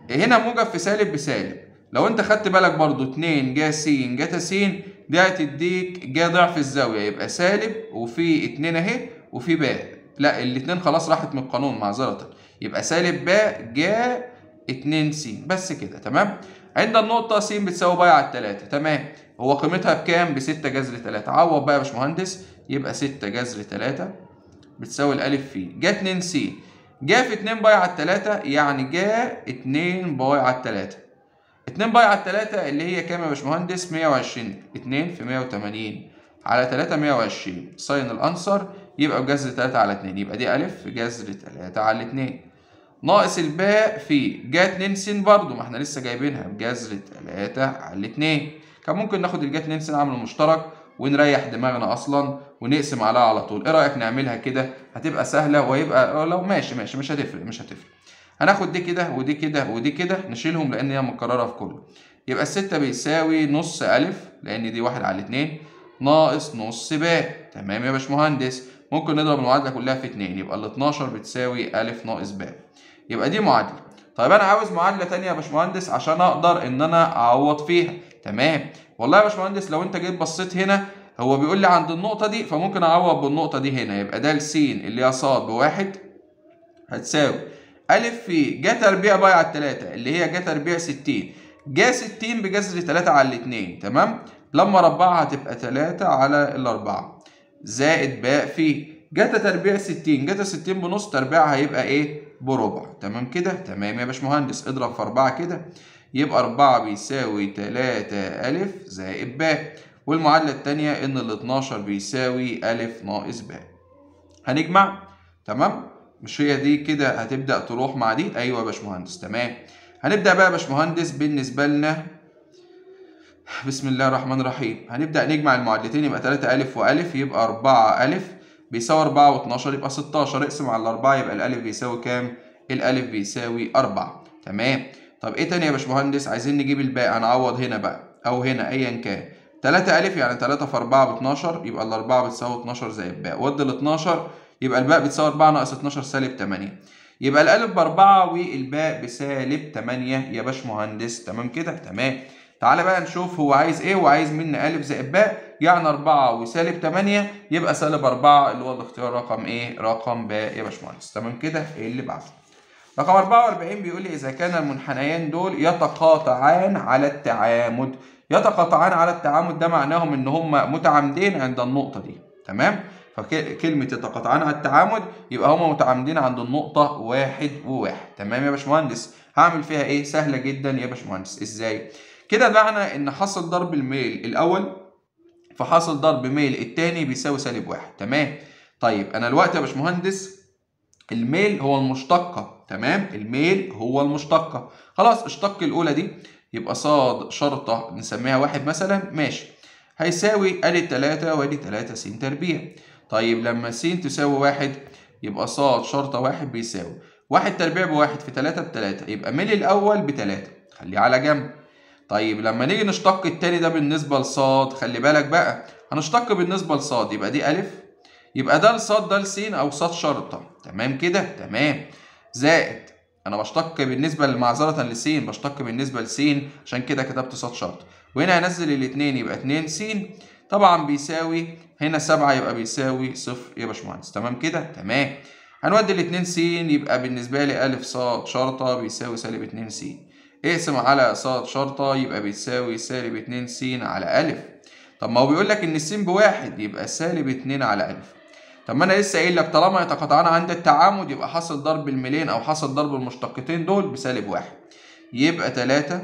هنا موجب في سالب بسالب لو انت خدت بالك برضو 2 جا س جتا س دي هتديك جا ضعف الزاويه يبقى سالب وفي 2 اهي وفي باء لا الاتنين خلاص راحت من القانون معذره يبقى سالب باء جا 2 س بس كده تمام عند النقطة س بتساوي باي على التلاتة تمام هو قيمتها بكام؟ بستة جذر تلاتة عوض بقى يا باشمهندس يبقى ستة جذر تلاتة بتساوي الألف في جا اتنين س جا في اتنين باي على التلاتة يعني جا اتنين باي على التلاتة اتنين باي على التلاتة اللي هي كام يا باشمهندس؟ مية وعشرين اتنين في مية وتمانين على تلاتة مية وعشرين ساين الأنصر يبقى بجذر تلاتة على اتنين يبقى دي ألف في جذر تلاتة على اتنين ناقص الباء في جا 2 س برضو ما احنا لسه جايبينها بجذر 3 على 2 كان ممكن ناخد الجا 2 س عامل مشترك ونريح دماغنا اصلا ونقسم عليها على طول ايه رايك نعملها كده هتبقى سهله ويبقى لو ماشي ماشي مش هتفرق مش هتفرق هناخد دي كده ودي كده ودي كده نشيلهم لان هي مكرره في كله يبقى الستة بيساوي نص ألف لأن دي واحد على اتنين ناقص نص باء تمام يا باشمهندس ممكن نضرب المعادلة كلها في اتنين يبقى ال 12 بتساوي ألف ناقص باء يبقى دي معادلة طيب أنا عاوز معادلة تانية يا باشمهندس عشان أقدر إن أنا أعوض فيها تمام والله يا باشمهندس لو أنت جيت بصيت هنا هو بيقول لي عند النقطة دي فممكن أعوض بالنقطة دي هنا يبقى ده س اللي هي ص بواحد هتساوي ألف في جا تربيع باي على التلاتة اللي هي جا تربيع ستين جا ستين بجذر تلاتة على الاتنين تمام لما ربعها هتبقى تلاتة على الأربعة زائد باء في جتا تربيع ستين جتا ستين بنص تربيعها هيبقى إيه بربع تمام كده تمام يا باشمهندس اضرب في أربعة كده يبقى أربعة بيساوي تلاتة ألف زائد باء والمعادلة التانية إن ال 12 بيساوي ألف ناقص باء هنجمع تمام مش هي دي كده هتبدأ تروح مع دي أيوة يا باشمهندس تمام هنبدأ بقى يا باشمهندس بالنسبة لنا بسم الله الرحمن الرحيم هنبدأ نجمع المعادلتين يبقى 3 ألف وألف يبقى 4 ألف بيساوي 4 و12 يبقى 16 اقسم على الأربعة يبقى الألف بيساوي كام؟ الألف بيساوي 4 تمام طب إيه تاني يا باشمهندس عايزين نجيب الباقي هنعوض هنا بقى أو هنا أيا كان 3 ألف يعني 3 في 4 ب 12 يبقى الأربعة بتساوي 12 زائد باء ود ال 12 يبقى الباء بتساوي 4 ناقص 12 سالب 8 يبقى الألف بأربعة والباء بسالب 8 يا باشمهندس تمام كده تمام تعالى بقى نشوف هو عايز ايه وعايز مني ألف زائد باء يعني 4 وسالب 8 يبقى سالب 4 اللي هو الاختيار رقم ايه؟ رقم باء يا باشمهندس تمام كده ايه اللي بعده؟ رقم 44 بيقول لي إذا كان المنحنيان دول يتقاطعان على التعامد يتقاطعان على التعامد ده معناهم إن هما متعامدين عند النقطة دي تمام؟ فكلمة يتقاطعان على التعامد يبقى هما متعامدين عند النقطة واحد وواحد تمام يا باشمهندس؟ هعمل فيها ايه؟ سهلة جدا يا باشمهندس ازاي؟ كده معنى ان حاصل ضرب الميل الاول في حاصل ضرب ميل التاني بيساوي سالب واحد تمام طيب انا الوقت يا باشمهندس الميل هو المشتقة تمام الميل هو المشتقة خلاص اشتق الاولى دي يبقى صاد شرطة نسميها واحد مثلا ماشي هيساوي ادي تلاتة وادي تلاتة س تربيع طيب لما س تساوي واحد يبقى صاد شرطة واحد بيساوي واحد تربيع بواحد في تلاتة بتلاتة يبقى ميل الأول بتلاتة خليه على جنب طيب لما نيجي نشتق التاني ده بالنسبة لصاد خلي بالك بقى هنشتق بالنسبة لصاد يبقى دي ألف يبقى ده لصاد ده لسين أو صاد شرطة تمام كده تمام زائد أنا بشتق بالنسبة معذرة لسين بشتق بالنسبة لسين عشان كده كتبت صاد شرطة وهنا هنزل الاتنين يبقى اتنين س طبعا بيساوي هنا سبعة يبقى بيساوي صفر يا باشمهندس تمام كده تمام هنودي الاتنين س يبقى بالنسبة لي ألف صاد شرطة بيساوي سالب اتنين س اقسم على ص شرطة يبقى بيساوي سالب اتنين س على ألف طب ما هو بيقول لك إن الس بواحد يبقى سالب اتنين على ألف طب ما أنا لسه قايل لك طالما يتقاطعان عند التعامد يبقى حاصل ضرب الميلين أو حاصل ضرب المشتقتين دول بسالب واحد يبقى تلاتة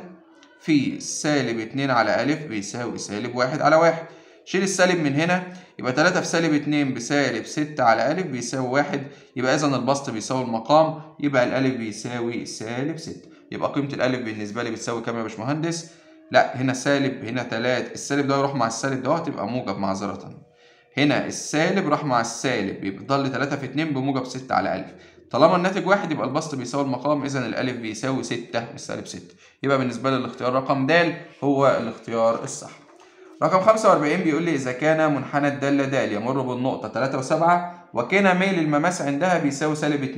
في سالب اتنين على ألف بيساوي سالب واحد على واحد شيل السالب من هنا يبقى تلاتة في سالب اتنين بسالب ستة على ألف بيساوي واحد يبقى إذا البسط بيساوي المقام يبقى الألف بيساوي سالب ستة يبقى قيمة الألف بالنسبة لي بتساوي كام يا باشمهندس؟ لا هنا سالب هنا تلات السالب ده يروح مع السالب ده تبقى موجب معذرة هنا السالب راح مع السالب يبقى ضل تلاتة في اتنين بموجب ستة على ألف طالما الناتج واحد يبقى البسط بيساوي المقام إذا الألف بيساوي ستة مش سالب ستة يبقى بالنسبة لي الاختيار رقم د هو الاختيار الصح رقم 45 بيقول لي إذا كان منحنى الدالة د يمر بالنقطة 3 و7 وكان ميل المماس عندها بيساوي سالب 2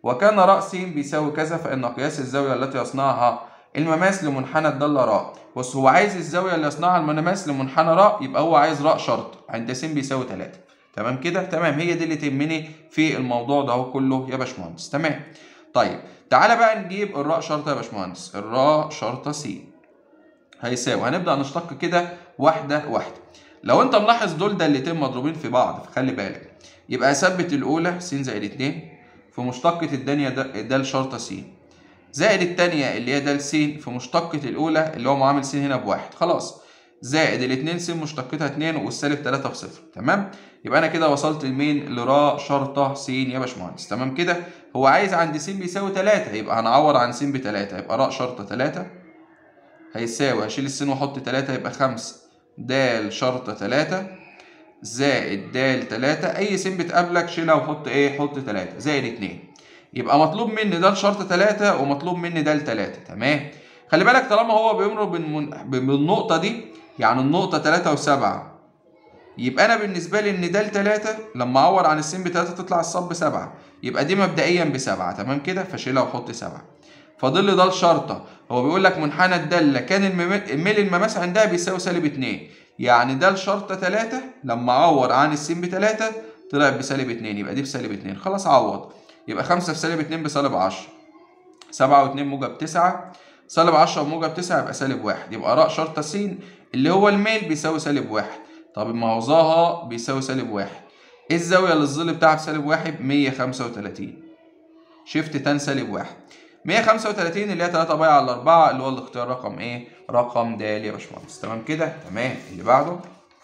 وكان راء س بيساوي كذا فإن قياس الزاوية التي يصنعها المماس لمنحنى الدالة راء بص هو عايز الزاوية اللي يصنعها المماس لمنحنى راء يبقى هو عايز راء شرط عند س بيساوي 3 تمام كده تمام هي دي اللي تهمني في الموضوع ده كله يا باشمهندس تمام طيب تعالى بقى نجيب الراء شرطة يا باشمهندس الراء شرطة س هيساوي هنبدأ نشتق كده واحدة واحدة لو انت ملاحظ دول دالتين مضروبين في بعض فخلي بالك يبقى اثبت الاولى س زائد 2 في مشتقة الدنيا د شرطة س زائد التانية اللي هي د س في مشتقة الأولى اللي هو معامل س هنا بواحد خلاص زائد الاتنين س مشتقتها اتنين والسالب تلاتة بصفر تمام يبقى أنا كده وصلت لمين لراء شرطة س يا باشمهندس تمام كده هو عايز عند س بيساوي تلاتة يبقى هنعوض عن س بتلاتة يبقى راء شرطة تلاتة هيساوي هشيل السين واحط تلاتة يبقى خمسة د شرطة تلاتة زائد د تلاتة أي س بتقابلك شيلها وحط إيه حط تلاتة زائد اتنين يبقى مطلوب مني د شرط تلاتة ومطلوب مني د تلاتة تمام خلي بالك طالما هو بيمر بالنقطة دي يعني النقطة تلاتة وسبعة يبقى أنا بالنسبة لي إن د تلاتة لما أعوض عن السين بتلاتة تطلع الصب بسبعة يبقى دي مبدئيا بسبعة تمام كده فشيلها وحط سبعة فاضل لي د شرطة هو بيقول لك منحنى الدالة كان الميل المماس عندها بيساوي سالب اتنين يعني د شرطة تلاتة لما أعوض عن السين بتلاتة طلعت بسالب اتنين يبقى دي بسالب اتنين خلاص عوض يبقى خمسة في سالب اتنين بسالب عشرة سبعة واتنين موجب تسعة سالب عشرة وموجب تسعة يبقى سالب واحد يبقى راء شرطة س اللي هو الميل بيساوي سالب واحد طب ما هو ظاها بيساوي سالب واحد ايه الزاوية اللي الظل بتاعها بسالب واحد مية خمسة وتلاتين شيفت تان سالب واحد مية خمسة وتلاتين اللي هي تلاتة باي على أربعة اللي هو الاختيار رقم ايه؟ رقم د يا باشمهندس تمام كده؟ تمام اللي بعده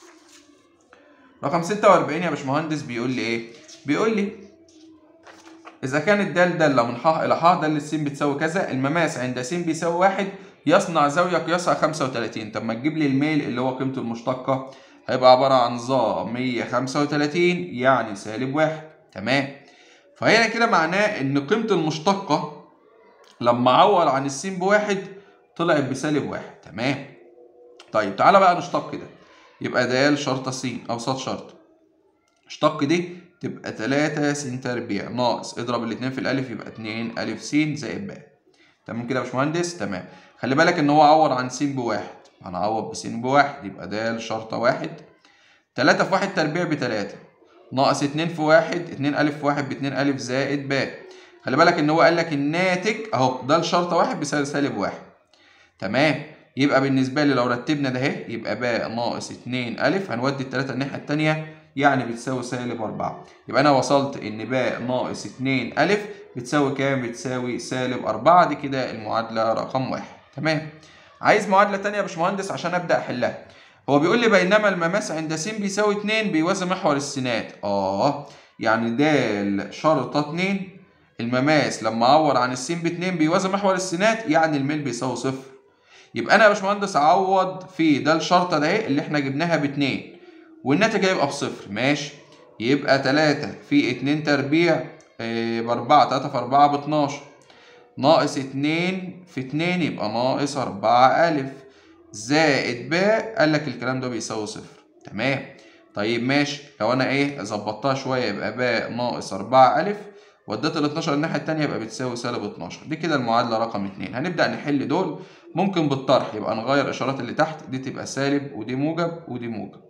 رقم ستة وأربعين يا باشمهندس بيقول لي ايه؟ بيقول لي إذا كانت د دالة من ح إلى ح دالة س بتساوي كذا المماس عند س بيساوي واحد يصنع زاوية قياسها خمسة وتلاتين طب ما تجيب لي الميل اللي هو قيمته المشتقة هيبقى عبارة عن ظا مية خمسة وتلاتين يعني سالب واحد تمام فهنا كده معناه إن قيمة المشتقة لما عوض عن السين بواحد طلعت بسالب واحد تمام طيب تعالى بقى نشتق كده يبقى د شرطة س أوسط شرط اشتق دي تبقى تلاتة س تربيع ناقص اضرب الاتنين في الألف يبقى اتنين ألف س زائد ب تمام كده يا باشمهندس تمام خلي بالك إن هو عوض عن س بواحد هنعوض بس بواحد يبقى د شرطة واحد تلاتة في واحد تربيع بتلاتة ناقص اتنين في واحد اتنين ألف في واحد باتنين ألف زائد ب خلي بالك إن هو قال لك الناتج أهو ده الشرطة واحد بيساوي سالب واحد تمام يبقى بالنسبة لي لو رتبنا ده اهي يبقى ب ناقص اتنين ألف هنودي التلاتة الناحية التانية يعني بتساوي سالب أربعة يبقى أنا وصلت إن ب ناقص اتنين ألف بتساوي كام؟ بتساوي سالب أربعة دي كده المعادلة رقم واحد تمام عايز معادلة تانية يا باشمهندس عشان أبدأ أحلها هو بيقول لي بينما المماس عند س بيساوي اتنين بيوازي محور السينات آه يعني د شرطة اتنين المماس لما أعوض عن السين باتنين بيوازي محور السينات يعني الميل بيساوي صفر يبقى أنا يا باشمهندس أعوض في ده الشرطة ده اهي اللي إحنا جبناها باتنين والناتج هيبقى بصفر ماشي يبقى تلاتة في اتنين تربيع اه بأربعة تلاتة في أربعة باتناشر ناقص اتنين في اتنين يبقى ناقص أربعة ألف زائد باء قال لك الكلام ده بيساوي صفر تمام طيب ماشي لو أنا إيه ظبطتها شوية يبقى باء ناقص أربعة ألف وديت ال 12 الناحية التانية يبقى بتساوي سالب 12 دي كده المعادلة رقم اتنين هنبدأ نحل دول ممكن بالطرح يبقى نغير الإشارات اللي تحت دي تبقى سالب ودي موجب ودي موجب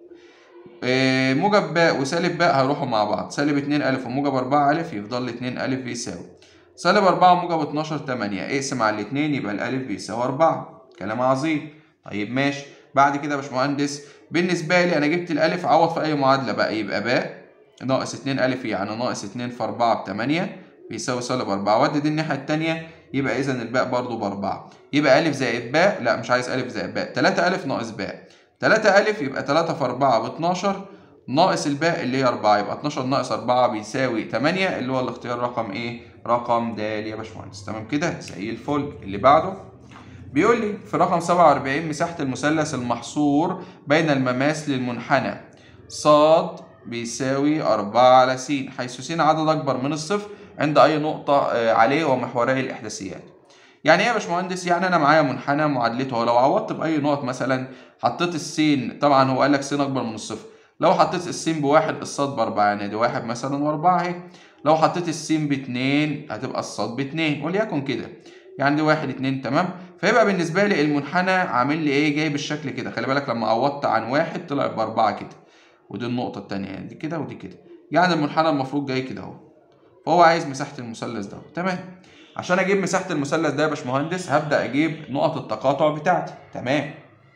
موجب باء وسالب باء هيروحوا مع بعض سالب 2 ألف وموجب 4 ألف يفضل لي 2 ألف بيساوي سالب 4 وموجب 12 8 اقسم على الاتنين يبقى الألف بيساوي 4 كلام عظيم طيب ماشي بعد كده يا باشمهندس بالنسبة لي أنا جبت الألف عوض في أي معادلة بقى يبقى باء ناقص 2 ألف يعني ناقص 2 في 4 ب 8 بيساوي سالب 4 ودي دي الناحية التانية يبقى إذا الباء برضو بأربعة يبقى ألف زائد باء لا مش عايز ألف زائد باء 3 ألف ناقص باء 3 ألف يبقى 3 في 4 ب 12 ناقص الباء اللي هي 4 يبقى 12 ناقص 4 بيساوي 8 اللي هو الاختيار رقم ايه؟ رقم د يا باشمهندس تمام كده زي الفل اللي بعده بيقول لي في رقم 47 مساحة المثلث المحصور بين المماس للمنحنى ص بيساوي 4 على س حيث س عدد أكبر من الصفر عند أي نقطة عليه ومحوري الإحداثيات. يعني ايه يا باشمهندس؟ يعني أنا معايا منحنى معادلته لو عوضت بأي نقط مثلا حطيت السين طبعا هو قال لك س أكبر من الصفر لو حطيت السين بواحد الصاد بأربعة يعني دي واحد مثلا وأربعة أهي لو حطيت السين باتنين هتبقى الصاد باتنين وليكن كده يعني دي واحد اتنين تمام فيبقى بالنسبة لي المنحنى عامل لي ايه جاي بالشكل كده خلي بالك لما عوضت عن واحد طلع بأربعة كده ودي النقطة التانية يعني دي كده ودي كده يعني المنحنى المفروض جاي كده اهو فهو عايز مساحة المثلث ده تمام عشان اجيب مساحة المثلث ده يا باشمهندس هبدأ اجيب نقط التقاطع بتاعتي تمام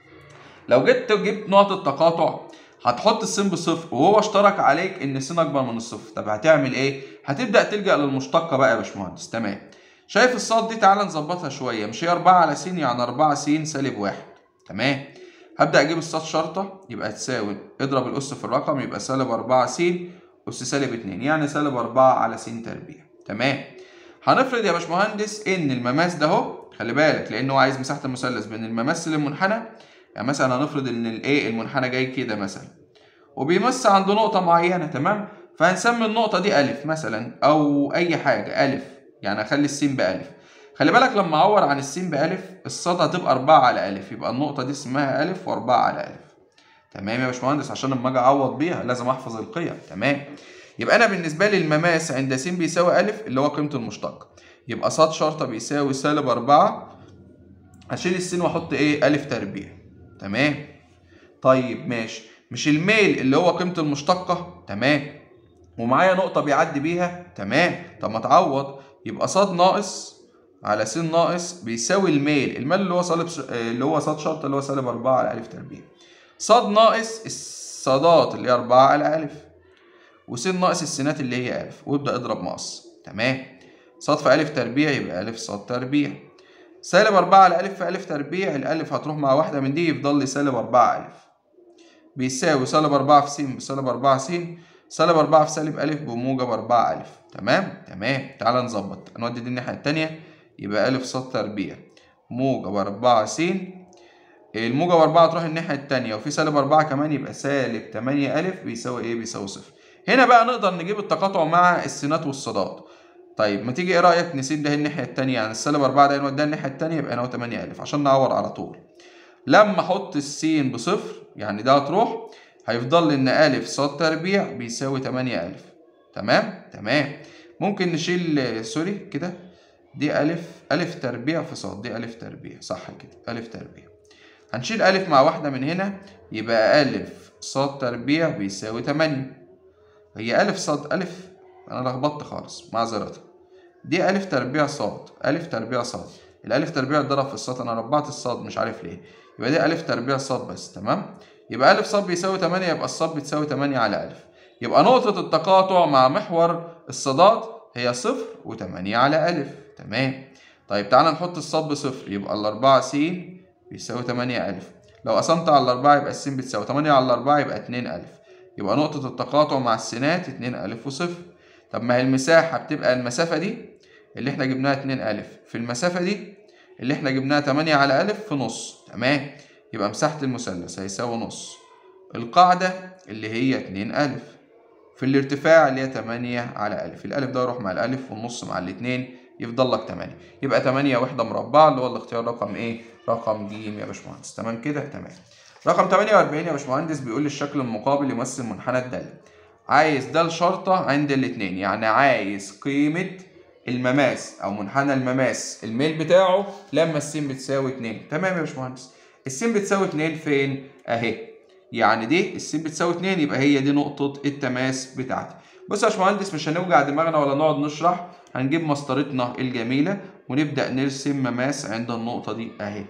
لو جيت جبت نقط التقاطع هتحط السين بصفر وهو اشترك عليك ان السين اكبر من الصفر طب هتعمل ايه هتبدا تلجا للمشتقه بقى يا باشمهندس تمام شايف الصاد دي تعالى نظبطها شويه مش هي 4 على س يعني 4 س سالب 1 تمام هبدا اجيب الصاد شرطه يبقى تساوي اضرب الاس في الرقم يبقى سالب 4 س اس سالب 2 يعني سالب 4 على س تربيع تمام هنفرض يا باشمهندس ان المماس ده اهو خلي بالك لان هو عايز مساحه المثلث بين المماس للمنحنى يعني مثلا هنفرض ان الايه المنحنى جاي كده مثلا وبيمس عند نقطه معينه تمام فهنسمي النقطه دي الف مثلا او اي حاجه الف يعني اخلي السين بالف خلي بالك لما اعور عن السين بالف الصاد هتبقى 4 على الف يبقى النقطه دي اسمها الف و4 على الف تمام يا باشمهندس عشان لما اجي اعوض بيها لازم احفظ القيم تمام يبقى انا بالنسبه لي المماس عند س بيساوي الف اللي هو قيمه المشتق يبقى صاد شرطه بيساوي سالب 4 هشيل السين واحط ايه الف تربيع تمام طيب ماشي مش الميل اللي هو قيمه المشتقه تمام ومعايا نقطه بيعدي بيها تمام طب ما تعوض يبقى صاد ناقص على س ناقص بيساوي الميل الميل اللي هو صالب اللي هو صاد شرطه اللي هو سالب 4 على الف تربيع صاد ناقص الصادات اللي هي 4 على الف وس ناقص السينات اللي هي الف وابدا اضرب مقص تمام صاد في الف تربيع يبقى الف صاد تربيع سالب 4 على الف في الف تربيع الالف هتروح مع واحده من دي يفضل لي سالب 4 الف بيساوي سالب 4 في س بسالب 4 س سالب 4 في سالب أ بموجب 4 أ تمام تمام تعال نظبط نودي دي الناحية التانية يبقى أ ص تربيع موجب 4 س الموجب 4 تروح الناحية التانية وفي سالب 4 كمان يبقى سالب 8 أ بيساوي إيه؟ بيساوي صفر هنا بقى نقدر نجيب التقاطع مع السينات والصادات طيب ما تيجي ايه رأيك نسيب ده الناحية التانية يعني السالب 4 ده نوديها الناحية التانية يبقى هنا 8 أ عشان نعور على طول لما احط السين بصفر يعني ده هتروح هيفضل لي ان أ ص تربيع بيساوي 8 أ تمام تمام ممكن نشيل سوري كده دي أ أ تربيع في ص دي أ تربيع صح كده أ تربيع هنشيل أ مع واحدة من هنا يبقى أ ص تربيع بيساوي 8 هي أ ص أ أنا لخبطت خالص معذرة دي أ تربيع ص أ تربيع ص الألف تربيع اتضرب في الصاد أنا ربعت الصاد مش عارف ليه يبقى دي أ تربيع ص بس تمام يبقى أ ص بيساوي 8 يبقى الص بتساوي 8 على أ يبقى نقطة التقاطع مع محور الصادات هي صفر وتمانية على أ تمام طيب تعالى نحط الصاد بصفر يبقى الأربعة س بيساوي تمانية أ لو قسمت على الأربعة يبقى الس بتساوي تمانية على الأربعة يبقى اتنين أ يبقى نقطة التقاطع مع السينات اتنين أ وصفر طب ما هي المساحة بتبقى المسافة دي اللي احنا جبناها اتنين أ في المسافة دي اللي احنا جبناها تمانية على أ في نص تمام يبقى مساحة المثلث هيساوي نص القاعدة اللي هي اتنين أ في الارتفاع اللي هي 8 على ألف الألف ده يروح مع الألف والنص مع الاتنين يفضل لك 8 يبقى 8 وحدة مربعة اللي هو الاختيار رقم إيه؟ رقم ج يا باشمهندس تمام كده؟ تمام رقم 48 يا باشمهندس بيقول لي الشكل المقابل يمثل منحنى الدالة عايز ده الشرطة عند الاتنين يعني عايز قيمة المماس أو منحنى المماس الميل بتاعه لما السين بتساوي 2 تمام يا باشمهندس السين بتساوي 2 فين؟ أهي يعني دي السين بتساوي 2 يبقى هي دي نقطة التماس بتاعتي. بص يا باشمهندس مش هنوجع دماغنا ولا نقعد نشرح، هنجيب مسطرتنا الجميلة ونبدأ نرسم مماس عند النقطة دي أهي.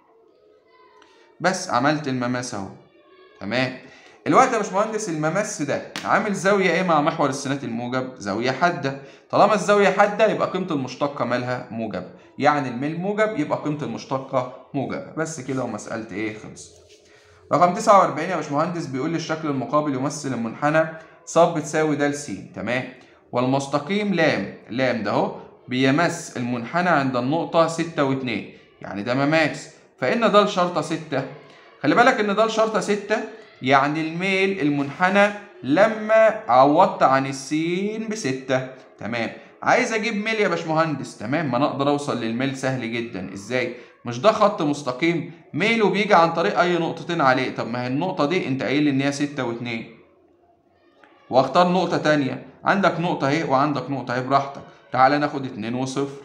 بس عملت المماس أهو. تمام. الوقت يا باشمهندس المماس ده عامل زاوية إيه مع محور السينات الموجب؟ زاوية حادة. طالما الزاوية حادة يبقى قيمة المشتقة مالها موجب. يعني الميل موجب يبقى قيمة المشتقة موجبة. بس كده ومسألة إيه خلصت. رقم 49 يا باشمهندس بيقول لي الشكل المقابل يمثل المنحنى ص بتساوي د س تمام والمستقيم لام لام ده اهو بيمس المنحنى عند النقطة 6 و2 يعني ده مماس فإن ده الشرطة 6 خلي بالك إن ده الشرطة 6 يعني الميل المنحنى لما عوضت عن السين بستة تمام عايز اجيب ميل يا باشمهندس تمام ما انا اقدر اوصل للميل سهل جدا ازاي مش ده خط مستقيم ميله بيجي عن طريق اي نقطتين عليه طب ما هي النقطه دي انت قايل لي ان هي 6 و2 واختار نقطة تانية عندك نقطة اهي وعندك نقطة اهي براحتك تعالى ناخد اتنين وصفر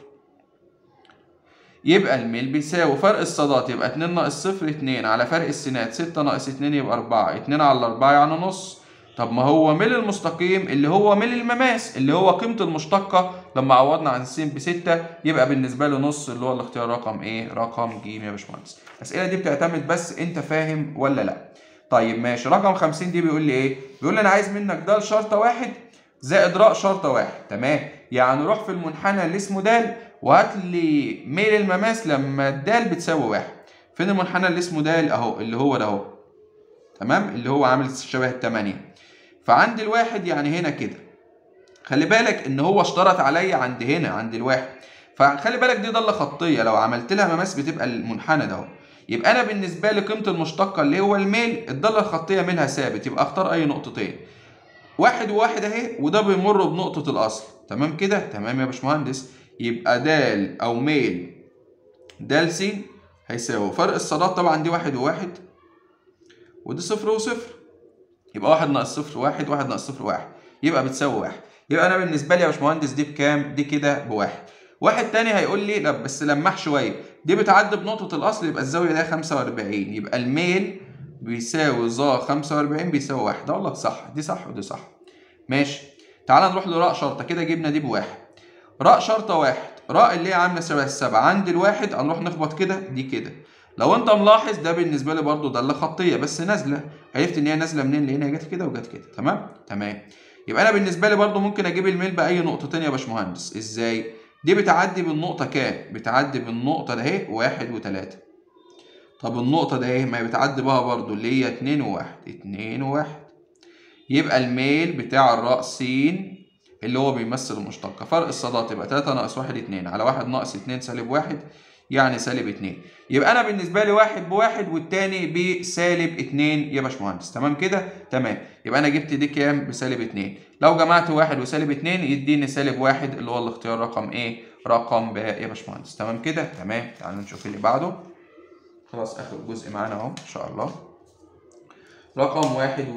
يبقى الميل بيساوي فرق الصادات يبقى اتنين ناقص صفر اتنين على فرق السينات ستة ناقص اتنين يبقى أربعة اتنين على أربعة يعني نص طب ما هو ميل المستقيم اللي هو ميل المماس اللي هو قيمة المشتقة لما عوضنا عن س بستة يبقى بالنسبة له نص اللي هو الاختيار رقم ايه؟ رقم ج يا باشمهندس. الأسئلة دي بتعتمد بس أنت فاهم ولا لأ. طيب ماشي رقم 50 دي بيقول لي ايه؟ بيقول لي أنا عايز منك د شرطة واحد زائد راء شرطة واحد تمام؟ يعني روح في المنحنى اللي اسمه د وهات لي ميل المماس لما د بتساوي واحد. فين المنحنى اللي اسمه د أهو اللي هو ده أهو. تمام؟ اللي هو عامل شبه التمانية. فعند الواحد يعني هنا كده خلي بالك ان هو اشترط عليا عند هنا عند الواحد فخلي بالك دي ضله خطيه لو عملت لها مماس بتبقى المنحنى ده يبقى انا بالنسبه لي قيمه المشتقه اللي هو الميل الضله الخطيه ميلها ثابت يبقى اختار اي نقطتين واحد وواحد اهي وده بيمر بنقطه الاصل تمام كده تمام يا باشمهندس يبقى د او ميل د س هيساوي فرق الصادات طبعا دي واحد وواحد ودي صفر وصفر يبقى واحد ناقص صفر واحد واحد ناقص صفر واحد يبقى بتساوي واحد يبقى انا بالنسبه لي يا باشمهندس دي بكام؟ دي كده بواحد واحد تاني هيقول لي لا بس لمح شويه دي بتعدي بنقطه الاصل يبقى الزاويه ده 45 يبقى الميل بيساوي ظا 45 بيساوي واحد اقول لك صح دي صح ودي صح ماشي تعال نروح لراء شرطه كده جبنا دي بواحد راء شرطه واحد راء اللي هي عامله شبه السبعه عند الواحد هنروح نخبط كده دي كده لو انت ملاحظ ده بالنسبه لي برضو داله خطيه بس نازله عرفت ان هي نازله منين لان هي جت كده وجت كده تمام تمام يبقى انا بالنسبه لي برضو ممكن اجيب الميل باي نقطه تانية يا باشمهندس ازاي دي بتعدي بالنقطه كام بتعدي بالنقطه ده اهي واحد وتلاتة طب النقطه ده اهي ما هي بتعدي بها برضو اللي هي اتنين وواحد اتنين وواحد يبقى الميل بتاع الراء س اللي هو بيمثل المشتقة فرق الصادات يبقى 3 ناقص 1 2 على 1 ناقص 2 سالب 1 يعني سالب 2 يبقى انا بالنسبه لي واحد بواحد والتاني بسالب 2 يا باشمهندس تمام كده تمام يبقى انا جبت دي كام بسالب 2 لو جمعت واحد وسالب 2 يديني سالب واحد اللي هو الاختيار رقم ايه رقم باء يا باشمهندس تمام كده تمام تعالوا نشوف اللي بعده خلاص اخر جزء معانا اهو ان شاء الله رقم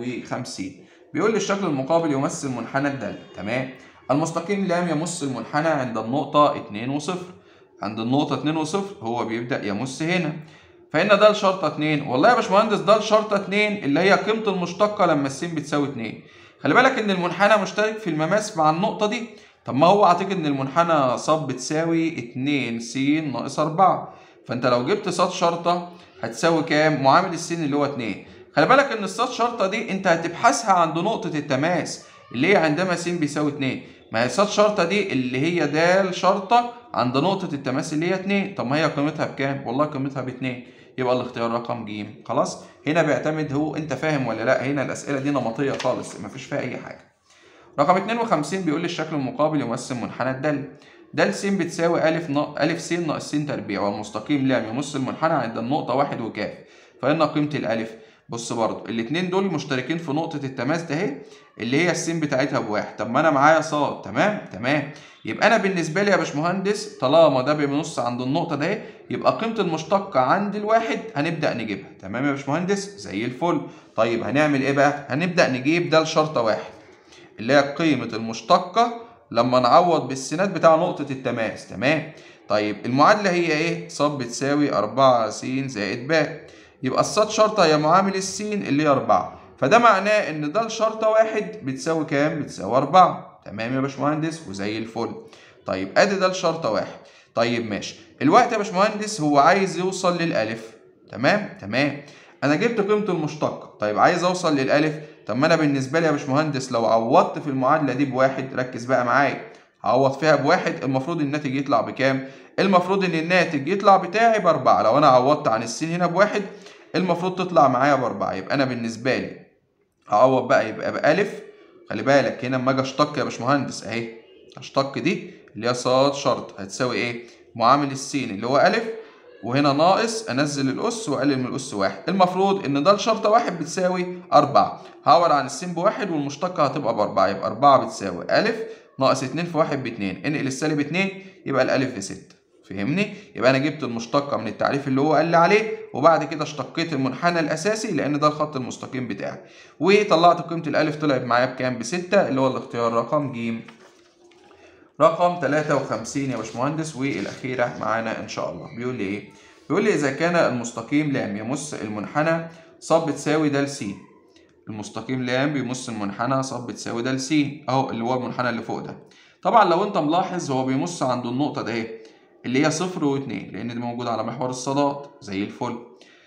51 بيقول لي الشكل المقابل يمثل منحنى الدالة تمام المستقيم لام يمس المنحنى عند النقطة 2 و0 عند النقطة 2 و0 هو بيبدأ يمس هنا فإن ده الشرطة 2 والله يا باشمهندس ده الشرطة 2 اللي هي قيمة المشتقة لما الس بتساوي 2 خلي بالك إن المنحنى مشترك في المماس مع النقطة دي طب ما هو أعتقد إن المنحنى ص بتساوي 2 س ناقص 4 فأنت لو جبت ص شرطة هتساوي كام؟ معامل السين اللي هو 2 خلي بالك إن الص شرطة دي أنت هتبحثها عند نقطة التماس اللي هي عندما س بيساوي 2 ما هي ص شرطة دي اللي هي د شرطة عند نقطة التماس اللي هي 2 طب ما هي قيمتها بكام؟ والله قيمتها ب 2 يبقى الاختيار رقم ج خلاص هنا بيعتمد هو انت فاهم ولا لا هنا الاسئله دي نمطيه خالص مفيش فيها اي حاجه رقم 52 بيقول لي الشكل المقابل يمثل منحنى الدل د س بتساوي أ ن... أ س ناقص س تربيع والمستقيم لام يمس المنحنى عند النقطة واحد وكاف فإن قيمة الألف بص برضو الاتنين دول مشتركين في نقطة التماس ده اهي اللي هي السين بتاعتها بواحد طب ما أنا معايا صاد تمام تمام يبقى أنا بالنسبة لي يا باشمهندس طالما ده بينص عند النقطة ده يبقى قيمة المشتقة عند الواحد هنبدأ نجيبها تمام يا باشمهندس زي الفل طيب هنعمل إيه بقى؟ هنبدأ نجيب ده لشرطة واحد اللي هي قيمة المشتقة لما نعوض بالسينات بتاع نقطة التماس تمام طيب المعادلة هي ايه؟ ص بتساوي 4 س زائد باء يبقى الصاد شرطة هي معامل السين اللي هي 4 فده معناه ان ده الشرطة واحد بتساوي كام؟ بتساوي 4 تمام يا باشمهندس وزي الفل طيب ادي ده الشرطة واحد طيب ماشي الوقت يا باشمهندس هو عايز يوصل للألف تمام؟ تمام انا جبت قيمة المشتقة طيب عايز اوصل للألف طب ما انا بالنسبه لي يا باشمهندس لو عوضت في المعادله دي بواحد ركز بقى معايا هعوض فيها بواحد المفروض الناتج يطلع بكام؟ المفروض ان الناتج يطلع بتاعي باربعه لو انا عوضت عن السين هنا بواحد المفروض تطلع معايا باربعه يبقى انا بالنسبه لي هعوض بقى يبقى بألف خلي بالك هنا اما اجي اشتق يا باشمهندس اهي اشتق دي اللي هي صاد شرط هتساوي ايه؟ معامل السين اللي هو ألف وهنا ناقص انزل الاس واقلل من الاس واحد المفروض ان ده الشرطه واحد بتساوي أربعة هعوض عن السين بواحد والمشتقه هتبقى بأربعة يبقى أربعة بتساوي ألف ناقص اتنين في واحد باتنين انقل السالب اتنين يبقى الألف بستة فهمني يبقى انا جبت المشتقه من التعريف اللي هو قال لي عليه وبعد كده اشتقيت المنحنى الاساسي لان ده الخط المستقيم بتاعي وطلعت قيمه الالف طلعت معايا بكام بستة اللي هو الاختيار رقم ج رقم 53 يا باشمهندس والاخيره معانا ان شاء الله بيقول لي ايه بيقول لي اذا كان المستقيم لام يمس المنحنى ص بتساوي د س المستقيم لام بيمس المنحنى ص بتساوي د س اهو اللي هو المنحنى اللي فوق ده طبعا لو انت ملاحظ هو بيمص عند النقطه ده اهي اللي هي صفر واتنين لان دي موجوده على محور الصادات زي الفل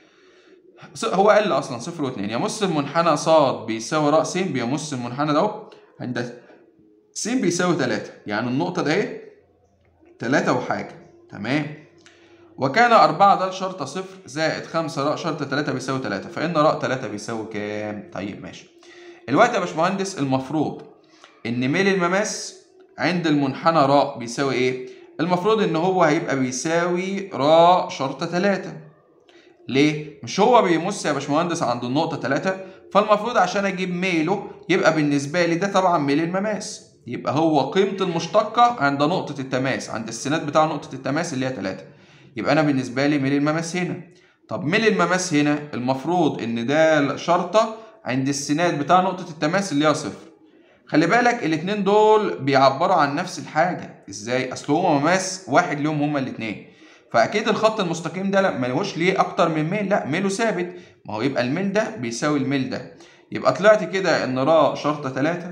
هو قال لي اصلا صفر واتنين يمس المنحنى ص بيساوي ر س بيمس المنحنى ده اهو عند س بيساوي تلاتة يعني النقطة ده اهي تلاتة وحاجة تمام وكان أربعة د شرطة صفر زائد خمسة ر شرطة تلاتة بيساوي تلاتة فإن ر تلاتة بيساوي كام؟ طيب ماشي الوقت يا باشمهندس المفروض إن ميل المماس عند المنحنى ر بيساوي إيه؟ المفروض إن هو هيبقى بيساوي ر شرطة تلاتة ليه؟ مش هو بيمس يا باشمهندس عند النقطة تلاتة فالمفروض عشان أجيب ميله يبقى بالنسبة لي ده طبعا ميل المماس يبقى هو قيمة المشتقة عند نقطة التماس عند السينات بتاع نقطة التماس اللي هي 3 يبقى أنا بالنسبة لي ميل المماس هنا طب ميل المماس هنا المفروض إن ده شرطة عند السينات بتاع نقطة التماس اللي هي صفر خلي بالك الاتنين دول بيعبروا عن نفس الحاجة ازاي؟ أصل هما مماس واحد ليهم هما الاتنين فأكيد الخط المستقيم ده لا ملهوش ليه أكتر من ميل لا ميله ثابت ما هو يبقى الميل ده بيساوي الميل ده يبقى طلعت كده إن را شرطة 3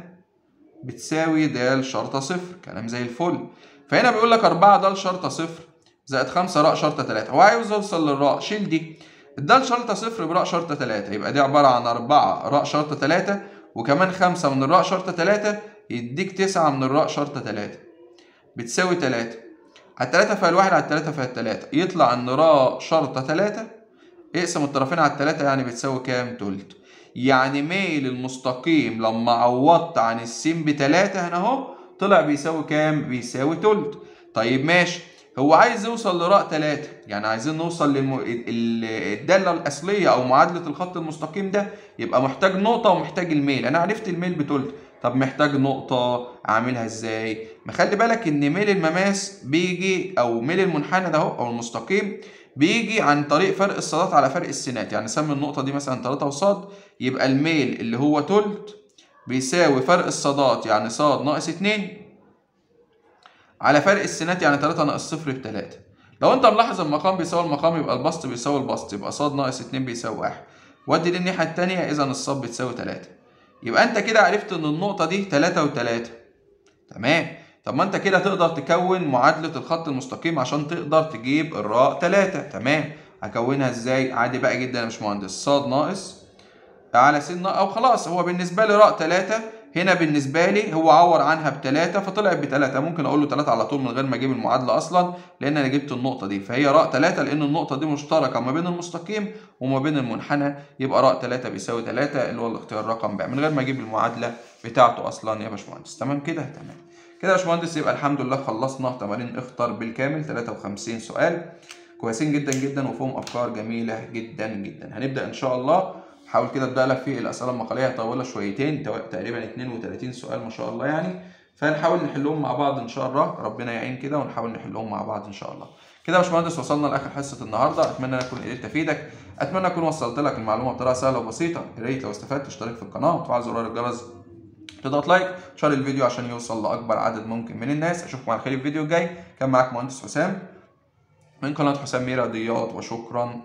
بتساوي د شرطة صفر كلام زي الفل فهنا بيقول لك 4 د شرطة صفر زائد 5 ر شرطة 3 هو عايز يوصل للراء شيل دي الدال شرطة صفر براء شرطة 3 يبقى دي عبارة عن 4 راء شرطة 3 وكمان 5 من الراء شرطة 3 يديك 9 من الراء شرطة 3 بتساوي 3 على 3 فيها الواحد على 3 فيها 3 يطلع ان راء شرطة 3 اقسم الطرفين على 3 يعني بتساوي كام؟ تلت يعني ميل المستقيم لما عوضت عن السين بتلاتة هنا اهو طلع بيساوي كام؟ بيساوي تلت طيب ماشي هو عايز يوصل لراء تلاتة يعني عايزين نوصل للدالة الأصلية أو معادلة الخط المستقيم ده يبقى محتاج نقطة ومحتاج الميل أنا عرفت الميل بتلت طب محتاج نقطة أعملها إزاي؟ ما خلي بالك إن ميل المماس بيجي أو ميل المنحنى ده أو المستقيم بيجي عن طريق فرق الصادات على فرق السينات يعني سمي النقطة دي مثلا 3 وصاد يبقى الميل اللي هو تلت بيساوي فرق الصادات يعني صاد ناقص 2 على فرق السينات يعني 3 ناقص 0 ب 3 لو انت ملاحظ المقام بيساوي المقام يبقى البسط بيساوي البسط يبقى صاد ناقص 2 بيساوي 1 ودي دي الناحية التانية إذا الصاد بتساوي 3 يبقى انت كده عرفت ان النقطة دي 3 و3 تمام طب ما انت كده تقدر تكون معادلة الخط المستقيم عشان تقدر تجيب الراء 3 تمام هكونها ازاي عادي بقى جدا يا باشمهندس صاد ناقص على س او خلاص هو بالنسبه لي راء 3 هنا بالنسبه لي هو عور عنها بتلاتة فطلعت بتلاتة ممكن اقول له 3 على طول من غير ما اجيب المعادله اصلا لان انا جبت النقطه دي فهي راء 3 لان النقطه دي مشتركه ما بين المستقيم وما بين المنحنى يبقى راء 3 بيساوي 3 اللي هو الاختيار رقم ب من غير ما اجيب المعادله بتاعته اصلا يا باشمهندس تمام كده تمام كده يا باشمهندس يبقى الحمد لله خلصنا تمارين اختر بالكامل 53 سؤال كويسين جدا جدا وفيهم افكار جميله جدا جدا هنبدا ان شاء الله حاول كده ابدا لك في الاسئله المقاليه طويله شويتين تقريبا 32 سؤال ما شاء الله يعني فنحاول نحلهم مع بعض ان شاء الله ربنا يعين كده ونحاول نحلهم مع بعض ان شاء الله كده يا باشمهندس وصلنا لاخر حصه النهارده اتمنى ان اكون قدرت افيدك اتمنى اكون وصلت لك المعلومه بطريقه سهله وبسيطه يا ريت لو استفدت تشترك في القناه وتفعل زرار الجرس تضغط لايك وشير الفيديو عشان يوصل لاكبر عدد ممكن من الناس اشوفكم على خير الفيديو الجاي كان معاك مهندس حسام من قناه حسام ميرا رياض وشكرا